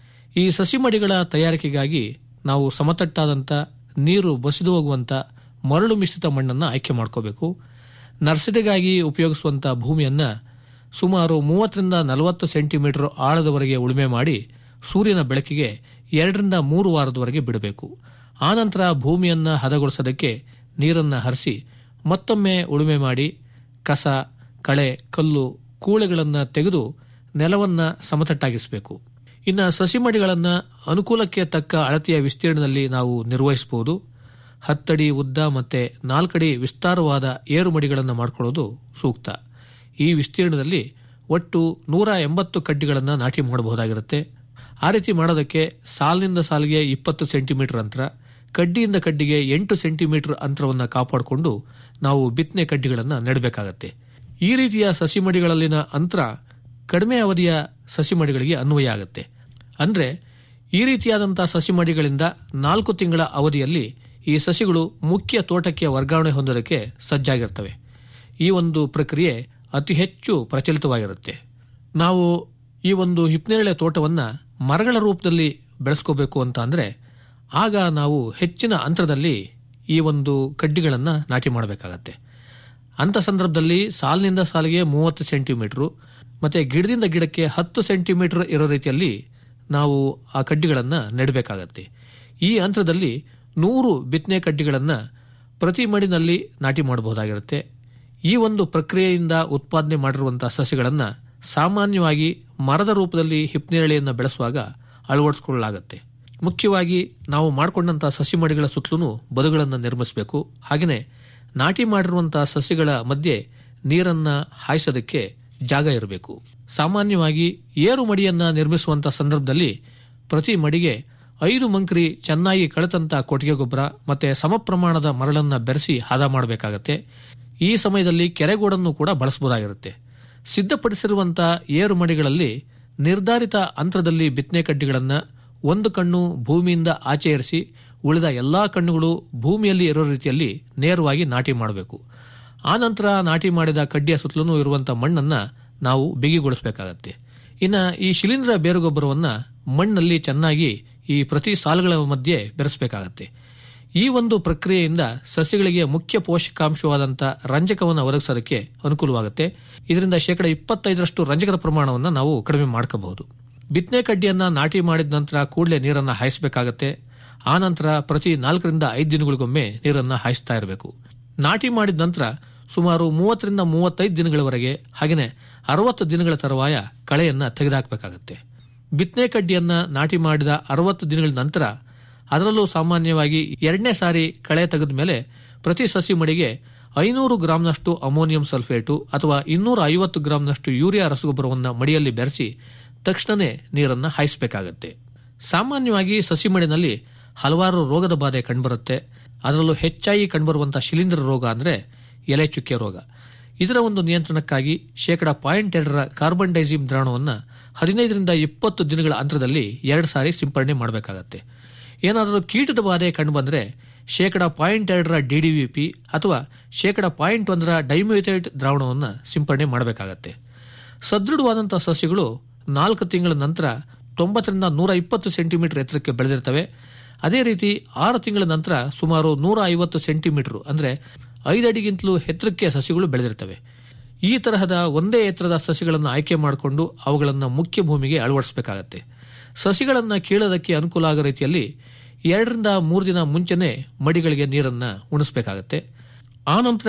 ಈ ಸಸಿಮಡಿಗಳ ತಯಾರಿಕೆಗಾಗಿ ನಾವು ಸಮತಟ್ಟಾದಂಥ ನೀರು ಬಸಿದು ಹೋಗುವಂಥ ಮರಳು ಮಿಶ್ರಿತ ಮಣ್ಣನ್ನು ಆಯ್ಕೆ ಮಾಡ್ಕೋಬೇಕು ನರ್ಸರಿಗಾಗಿ ಉಪಯೋಗಿಸುವಂಥ ಭೂಮಿಯನ್ನು ಸುಮಾರು ಮೂವತ್ತರಿಂದ ನಲವತ್ತು ಸೆಂಟಿಮೀಟರ್ ಆಳದವರೆಗೆ ಉಳುಮೆ ಮಾಡಿ ಸೂರ್ಯನ ಬೆಳಕಿಗೆ ಎರಡರಿಂದ ಮೂರು ವಾರದವರೆಗೆ ಬಿಡಬೇಕು ಆನಂತರ ಭೂಮಿಯನ್ನು ಹದಗೊಳಿಸೋದಕ್ಕೆ ನೀರನ್ನು ಹರಿಸಿ ಮತ್ತೊಮ್ಮೆ ಉಳುಮೆ ಮಾಡಿ ಕಸ ಕಳೆ ಕಲ್ಲು ಕೂಳೆಗಳನ್ನು ತೆಗೆದು ನೆಲವನ್ನು ಸಮತಟ್ಟಾಗಿಸಬೇಕು ಇನ್ನು ಸಸಿಮಡಿಗಳನ್ನು ಅನುಕೂಲಕ್ಕೆ ತಕ್ಕ ಅಳತೆಯ ವಿಸ್ತೀರ್ಣದಲ್ಲಿ ನಾವು ನಿರ್ವಹಿಸಬಹುದು ಹತ್ತಡಿ ಉದ್ದ ಮತ್ತು ನಾಲ್ಕಡಿ ವಿಸ್ತಾರವಾದ ಏರುಮಡಿಗಳನ್ನು ಮಾಡಿಕೊಳ್ಳೋದು ಸೂಕ್ತ ಈ ವಿಸ್ತೀರ್ಣದಲ್ಲಿ ಒಟ್ಟು ನೂರ ಎಂಬತ್ತು ಕಡ್ಡಿಗಳನ್ನು ನಾಟಿ ಮಾಡಬಹುದಾಗಿರುತ್ತೆ ಆ ರೀತಿ ಮಾಡೋದಕ್ಕೆ ಸಾಲಿನಿಂದ ಸಾಲಿಗೆ ಇಪ್ಪತ್ತು ಸೆಂಟಿಮೀಟರ್ ಅಂತರ ಕಡ್ಡಿಯಿಂದ ಕಡ್ಡಿಗೆ ಎಂಟು ಸೆಂಟಿಮೀಟರ್ ಅಂತರವನ್ನು ಕಾಪಾಡಿಕೊಂಡು ನಾವು ಬಿತ್ತನೆ ಕಡ್ಡಿಗಳನ್ನು ನೆಡಬೇಕಾಗತ್ತೆ ಈ ರೀತಿಯ ಸಸಿಮಡಿಗಳಲ್ಲಿನ ಅಂತರ ಕಡಿಮೆ ಅವಧಿಯ ಸಸಿಮಡಿಗಳಿಗೆ ಅನ್ವಯ ಆಗುತ್ತೆ ಅಂದರೆ ಈ ರೀತಿಯಾದಂಥ ಸಸಿಮಡಿಗಳಿಂದ ನಾಲ್ಕು ತಿಂಗಳ ಅವಧಿಯಲ್ಲಿ ಈ ಸಸಿಗಳು ಮುಖ್ಯ ತೋಟಕ್ಕೆ ವರ್ಗಾವಣೆ ಹೊಂದೋದಕ್ಕೆ ಸಜ್ಜಾಗಿರ್ತವೆ ಈ ಒಂದು ಪ್ರಕ್ರಿಯೆ ಅತಿ ಹೆಚ್ಚು ಪ್ರಚಲಿತವಾಗಿರುತ್ತೆ ನಾವು ಈ ಒಂದು ಹಿಪ್ನೇರಳೆ ತೋಟವನ್ನು ಮರಗಳ ರೂಪದಲ್ಲಿ ಬೆಳೆಸ್ಕೋಬೇಕು ಅಂತ ಅಂದರೆ ಆಗ ನಾವು ಹೆಚ್ಚಿನ ಅಂತರದಲ್ಲಿ ಈ ಒಂದು ಕಡ್ಡಿಗಳನ್ನು ನಾಟಿ ಮಾಡಬೇಕಾಗತ್ತೆ ಅಂಥ ಸಂದರ್ಭದಲ್ಲಿ ಸಾಲಿನಿಂದ ಸಾಲಿಗೆ ಮೂವತ್ತು ಸೆಂಟಿಮೀಟ್ರು ಮತ್ತು ಗಿಡದಿಂದ ಗಿಡಕ್ಕೆ ಹತ್ತು ಸೆಂಟಿಮೀಟರ್ ಇರೋ ರೀತಿಯಲ್ಲಿ ನಾವು ಆ ಕಡ್ಡಿಗಳನ್ನು ನೆಡಬೇಕಾಗತ್ತೆ ಈ ಅಂತರದಲ್ಲಿ ನೂರು ಬಿತ್ತನೆ ಕಡ್ಡಿಗಳನ್ನು ಪ್ರತಿ ಮಡಿನಲ್ಲಿ ನಾಟಿ ಮಾಡಬಹುದಾಗಿರುತ್ತೆ ಈ ಒಂದು ಪ್ರಕ್ರಿಯೆಯಿಂದ ಉತ್ಪಾದನೆ ಮಾಡಿರುವಂತಹ ಸಸ್ಯಗಳನ್ನು ಸಾಮಾನ್ಯವಾಗಿ ಮರದ ರೂಪದಲ್ಲಿ ಹಿಪ್ನೇರಳೆಯನ್ನು ಬೆಳೆಸುವಾಗ ಅಳವಡಿಸಿಕೊಳ್ಳಲಾಗುತ್ತೆ ಮುಖ್ಯವಾಗಿ ನಾವು ಮಾಡಿಕೊಂಡಂತಹ ಸಸಿ ಮಡಿಗಳ ಸುತ್ತಲೂ ಬದುಗಳನ್ನು ನಿರ್ಮಿಸಬೇಕು ಹಾಗೆಯೇ ನಾಟಿ ಮಾಡಿರುವಂತಹ ಸಸ್ಯಗಳ ಮಧ್ಯೆ ನೀರನ್ನು ಹಾಯಿಸೋದಕ್ಕೆ ಜಾಗ ಇರಬೇಕು ಸಾಮಾನ್ಯವಾಗಿ ಏರು ಮಡಿಯನ್ನ ನಿರ್ಮಿಸುವಂತಹ ಸಂದರ್ಭದಲ್ಲಿ ಪ್ರತಿ ಮಡಿಗೆ ಐದು ಮಂಕ್ರಿ ಚೆನ್ನಾಗಿ ಕಳೆತಂತ ಕೊಟ್ಟಿಗೆ ಗೊಬ್ಬರ ಮತ್ತೆ ಸಮ ಪ್ರಮಾಣದ ಮರಳನ್ನ ಬೆರೆಸಿ ಹದ ಮಾಡಬೇಕಾಗತ್ತೆ ಈ ಸಮಯದಲ್ಲಿ ಕೆರೆಗೋಡನ್ನು ಕೂಡ ಬಳಸಬಹುದಾಗಿರುತ್ತೆ ಸಿದ್ಧಪಡಿಸಿರುವಂತಹ ಏರು ಮಡಿಗಳಲ್ಲಿ ನಿರ್ಧಾರಿತ ಅಂತರದಲ್ಲಿ ಬಿತ್ತನೆ ಕಡ್ಡಿಗಳನ್ನು ಒಂದು ಕಣ್ಣು ಭೂಮಿಯಿಂದ ಆಚೆ ಇರಿಸಿ ಉಳಿದ ಎಲ್ಲಾ ಕಣ್ಣುಗಳು ಭೂಮಿಯಲ್ಲಿ ಇರೋ ರೀತಿಯಲ್ಲಿ ನೇರವಾಗಿ ನಾಟಿ ಮಾಡಬೇಕು ಆನಂತರ ನಾಟಿ ಮಾಡಿದ ಕಡ್ಡಿಯ ಸುತ್ತಲೂ ಇರುವಂತಹ ಮಣ್ಣನ್ನ ನಾವು ಬಿಗಿಗೊಳಿಸಬೇಕಾಗತ್ತೆ ಇನ್ನು ಈ ಶಿಲೀಂಧ್ರ ಬೇರುಗೊಬ್ಬರವನ್ನ ಮಣ್ಣಲ್ಲಿ ಚೆನ್ನಾಗಿ ಈ ಪ್ರತಿ ಸಾಲುಗಳ ಮಧ್ಯೆ ಬೆರೆಸಬೇಕಾಗತ್ತೆ ಈ ಒಂದು ಪ್ರಕ್ರಿಯೆಯಿಂದ ಸಸ್ಯಗಳಿಗೆ ಮುಖ್ಯ ಪೋಷಕಾಂಶವಾದಂಥ ರಂಜಕವನ್ನು ಒದಗಿಸೋದಕ್ಕೆ ಅನುಕೂಲವಾಗುತ್ತೆ ಇದರಿಂದ ಶೇಕಡ ಇಪ್ಪತ್ತೈದರಷ್ಟು ರಂಜಕದ ಪ್ರಮಾಣವನ್ನು ನಾವು ಕಡಿಮೆ ಮಾಡ್ಕೋಬಹುದು ಬಿತ್ತನೆ ಕಡ್ಡಿಯನ್ನ ನಾಟಿ ಮಾಡಿದ ನಂತರ ಕೂಡಲೇ ನೀರನ್ನು ಹಾಯಿಸಬೇಕಾಗತ್ತೆ ಆ ನಂತರ ಪ್ರತಿ ನಾಲ್ಕರಿಂದ ಐದು ದಿನಗಳಿಗೊಮ್ಮೆ ನೀರನ್ನು ಹಾಯಿಸ್ತಾ ಇರಬೇಕು ನಾಟಿ ಮಾಡಿದ ನಂತರ ಸುಮಾರು ಮೂವತ್ತರಿಂದ ಮೂವತ್ತೈದು ದಿನಗಳವರೆಗೆ ಹಾಗೆಯೇ ಅರವತ್ತು ದಿನಗಳ ತರುವಾಯ ಕಳೆಯನ್ನ ತೆಗೆದುಹಾಕಬೇಕಾಗತ್ತೆ ಬಿತ್ತನೆ ಕಡ್ಡಿಯನ್ನ ನಾಟಿ ಮಾಡಿದ ಅರವತ್ತು ದಿನಗಳ ನಂತರ ಅದರಲ್ಲೂ ಸಾಮಾನ್ಯವಾಗಿ ಎರಡನೇ ಸಾರಿ ಕಳೆ ತೆಗೆದ ಮೇಲೆ ಪ್ರತಿ ಸಸಿ ಮಡಿಗೆ ಐನೂರು ಗ್ರಾಂನಷ್ಟು ಅಮೋನಿಯಂ ಸಲ್ಫೇಟು ಅಥವಾ ಇನ್ನೂರ ಐವತ್ತು ಗ್ರಾಂನಷ್ಟು ಯೂರಿಯಾ ರಸಗೊಬ್ಬರವನ್ನು ಮಡಿಯಲ್ಲಿ ಬೆರೆಸಿ ತಕ್ಷಣವೇ ನೀರನ್ನು ಹಾಯಿಸಬೇಕಾಗತ್ತೆ ಸಾಮಾನ್ಯವಾಗಿ ಸಸಿ ಮಡಿನಲ್ಲಿ ಹಲವಾರು ರೋಗದ ಬಾಧೆ ಕಂಡುಬರುತ್ತೆ ಅದರಲ್ಲೂ ಹೆಚ್ಚಾಗಿ ಕಂಡುಬರುವಂತಹ ಶಿಲೀಂಧ್ರ ರೋಗ ಅಂದರೆ ಎಲೆ ಚುಕ್ಕೆ ರೋಗ ಇದರ ಒಂದು ನಿಯಂತ್ರಣಕ್ಕಾಗಿ ಶೇಕಡ ಪಾಯಿಂಟ್ ಎರಡರ ಕಾರ್ಬನ್ ಡೈಸಿಮ್ ದ್ರಾವಣವನ್ನು ಹದಿನೈದರಿಂದ ಇಪ್ಪತ್ತು ದಿನಗಳ ಅಂತರದಲ್ಲಿ ಎರಡು ಸಾರಿ ಸಿಂಪಡಣೆ ಮಾಡಬೇಕಾಗತ್ತೆ ಏನಾದರೂ ಕೀಟದ ಬಾಧೆ ಕಂಡುಬಂದರೆ ಶೇಕಡ ಪಾಯಿಂಟ್ ಎರಡರ ಡಿಡಿವಿಪಿ ಅಥವಾ ಶೇಕಡ ಪಾಯಿಂಟ್ ಒಂದರ ಡೈಮ್ಯೂಥೈಟ್ ದ್ರಾವಣವನ್ನು ಸಿಂಪಡಣೆ ಮಾಡಬೇಕಾಗತ್ತೆ ಸದೃಢವಾದಂತಹ ಸಸ್ಯಗಳು ನಾಲ್ಕು ತಿಂಗಳ ನಂತರ ತೊಂಬತ್ತರಿಂದ ನೂರ ಇಪ್ಪತ್ತು ಸೆಂಟಿಮೀಟರ್ ಎತ್ತರಕ್ಕೆ ಬೆಳೆದಿರ್ತವೆ ಅದೇ ರೀತಿ ಆರು ತಿಂಗಳ ನಂತರ ಸುಮಾರು ನೂರ ಐವತ್ತು ಸೆಂಟಿಮೀಟರ್ ಅಂದರೆ ಐದು ಅಡಿಗಿಂತಲೂ ಎತ್ತರಕ್ಕೆ ಸಸಿಗಳು ಬೆಳೆದಿರ್ತವೆ ಈ ತರಹದ ಒಂದೇ ಎತ್ತರದ ಸಸಿಗಳನ್ನು ಆಯ್ಕೆ ಮಾಡಿಕೊಂಡು ಅವುಗಳನ್ನು ಮುಖ್ಯ ಭೂಮಿಗೆ ಅಳವಡಿಸಬೇಕಾಗತ್ತೆ ಸಸಿಗಳನ್ನು ಕೀಳೋದಕ್ಕೆ ಅನುಕೂಲ ಆಗೋ ರೀತಿಯಲ್ಲಿ ಎರಡರಿಂದ ಮೂರು ದಿನ ಮುಂಚೆನೆ ಮಡಿಗಳಿಗೆ ನೀರನ್ನು ಉಣಿಸಬೇಕಾಗತ್ತೆ ಆನಂತರ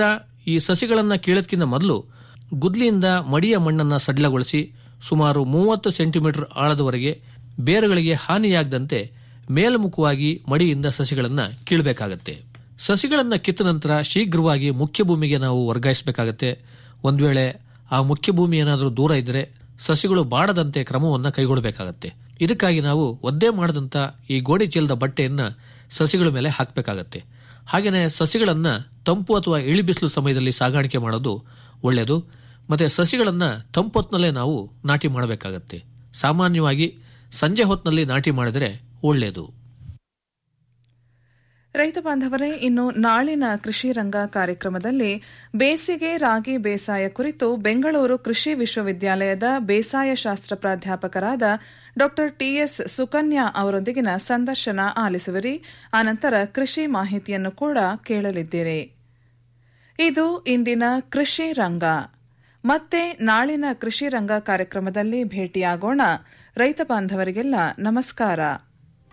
ಈ ಸಸಿಗಳನ್ನು ಕೀಳೋದಕ್ಕಿಂತ ಮೊದಲು ಗುದ್ಲಿಯಿಂದ ಮಡಿಯ ಮಣ್ಣನ್ನು ಸಡಿಲಗೊಳಿಸಿ ಸುಮಾರು ಮೂವತ್ತು ಸೆಂಟಿಮೀಟರ್ ಆಳದವರೆಗೆ ಬೇರುಗಳಿಗೆ ಹಾನಿಯಾಗದಂತೆ ಮೇಲ್ಮುಖವಾಗಿ ಮಡಿಯಿಂದ ಸಸಿಗಳನ್ನು ಕೀಳಬೇಕಾಗತ್ತೆ ಸಸಿಗಳನ್ನು ಕಿತ್ತ ನಂತರ ಶೀಘ್ರವಾಗಿ ಮುಖ್ಯ ಭೂಮಿಗೆ ನಾವು ವರ್ಗಾಯಿಸಬೇಕಾಗತ್ತೆ ಒಂದು ವೇಳೆ ಆ ಮುಖ್ಯ ಭೂಮಿ ಏನಾದರೂ ದೂರ ಇದ್ದರೆ ಸಸಿಗಳು ಬಾಡದಂತೆ ಕ್ರಮವನ್ನು ಕೈಗೊಳ್ಳಬೇಕಾಗತ್ತೆ ಇದಕ್ಕಾಗಿ ನಾವು ಒದ್ದೆ ಮಾಡದಂತ ಈ ಗೋಣಿ ಚೀಲದ ಬಟ್ಟೆಯನ್ನ ಸಸಿಗಳ ಮೇಲೆ ಹಾಕಬೇಕಾಗತ್ತೆ ಹಾಗೆಯೇ ಸಸಿಗಳನ್ನ ತಂಪು ಅಥವಾ ಇಳಿಬಿಸಿಲು ಸಮಯದಲ್ಲಿ ಸಾಗಾಣಿಕೆ ಮಾಡೋದು ಒಳ್ಳೆಯದು ಮತ್ತೆ ಸಸಿಗಳನ್ನ ತಂಪು ಹೊತ್ತಿನಲ್ಲೇ ನಾವು ನಾಟಿ ಮಾಡಬೇಕಾಗತ್ತೆ ಸಾಮಾನ್ಯವಾಗಿ ಸಂಜೆ ಹೊತ್ತಿನಲ್ಲಿ ನಾಟಿ ಮಾಡಿದರೆ ಒಳ್ಳೆಯದು
ರೈತ ಬಾಂಧವರೇ ಇನ್ನು ನಾಳಿನ ಕೃಷಿ ರಂಗ ಕಾರ್ಯಕ್ರಮದಲ್ಲಿ ಬೇಸಿಗೆ ರಾಗಿ ಬೇಸಾಯ ಕುರಿತು ಬೆಂಗಳೂರು ಕೃಷಿ ವಿಶ್ವವಿದ್ಯಾಲಯದ ಬೇಸಾಯ ಶಾಸ್ತ್ರ ಪ್ರಾಧ್ಯಾಪಕರಾದ ಡಾ ಟಿಎಸ್ ಸುಕನ್ಯಾ ಅವರೊಂದಿಗಿನ ಸಂದರ್ಶನ ಆಲಿಸುವಿರಿ ಆನಂತರ ಕೃಷಿ ಮಾಹಿತಿಯನ್ನು ಕೂಡ ಕೇಳಲಿದ್ದೀರಿ ಇದು ಇಂದಿನ ಕೃಷಿ ರಂಗ ಮತ್ತೆ ನಾಳಿನ ಕೃಷಿ ರಂಗ ಕಾರ್ಯಕ್ರಮದಲ್ಲಿ ಭೇಟಿಯಾಗೋಣ ರೈತ ಬಾಂಧವರಿಗೆಲ್ಲ ನಮಸ್ಕಾರ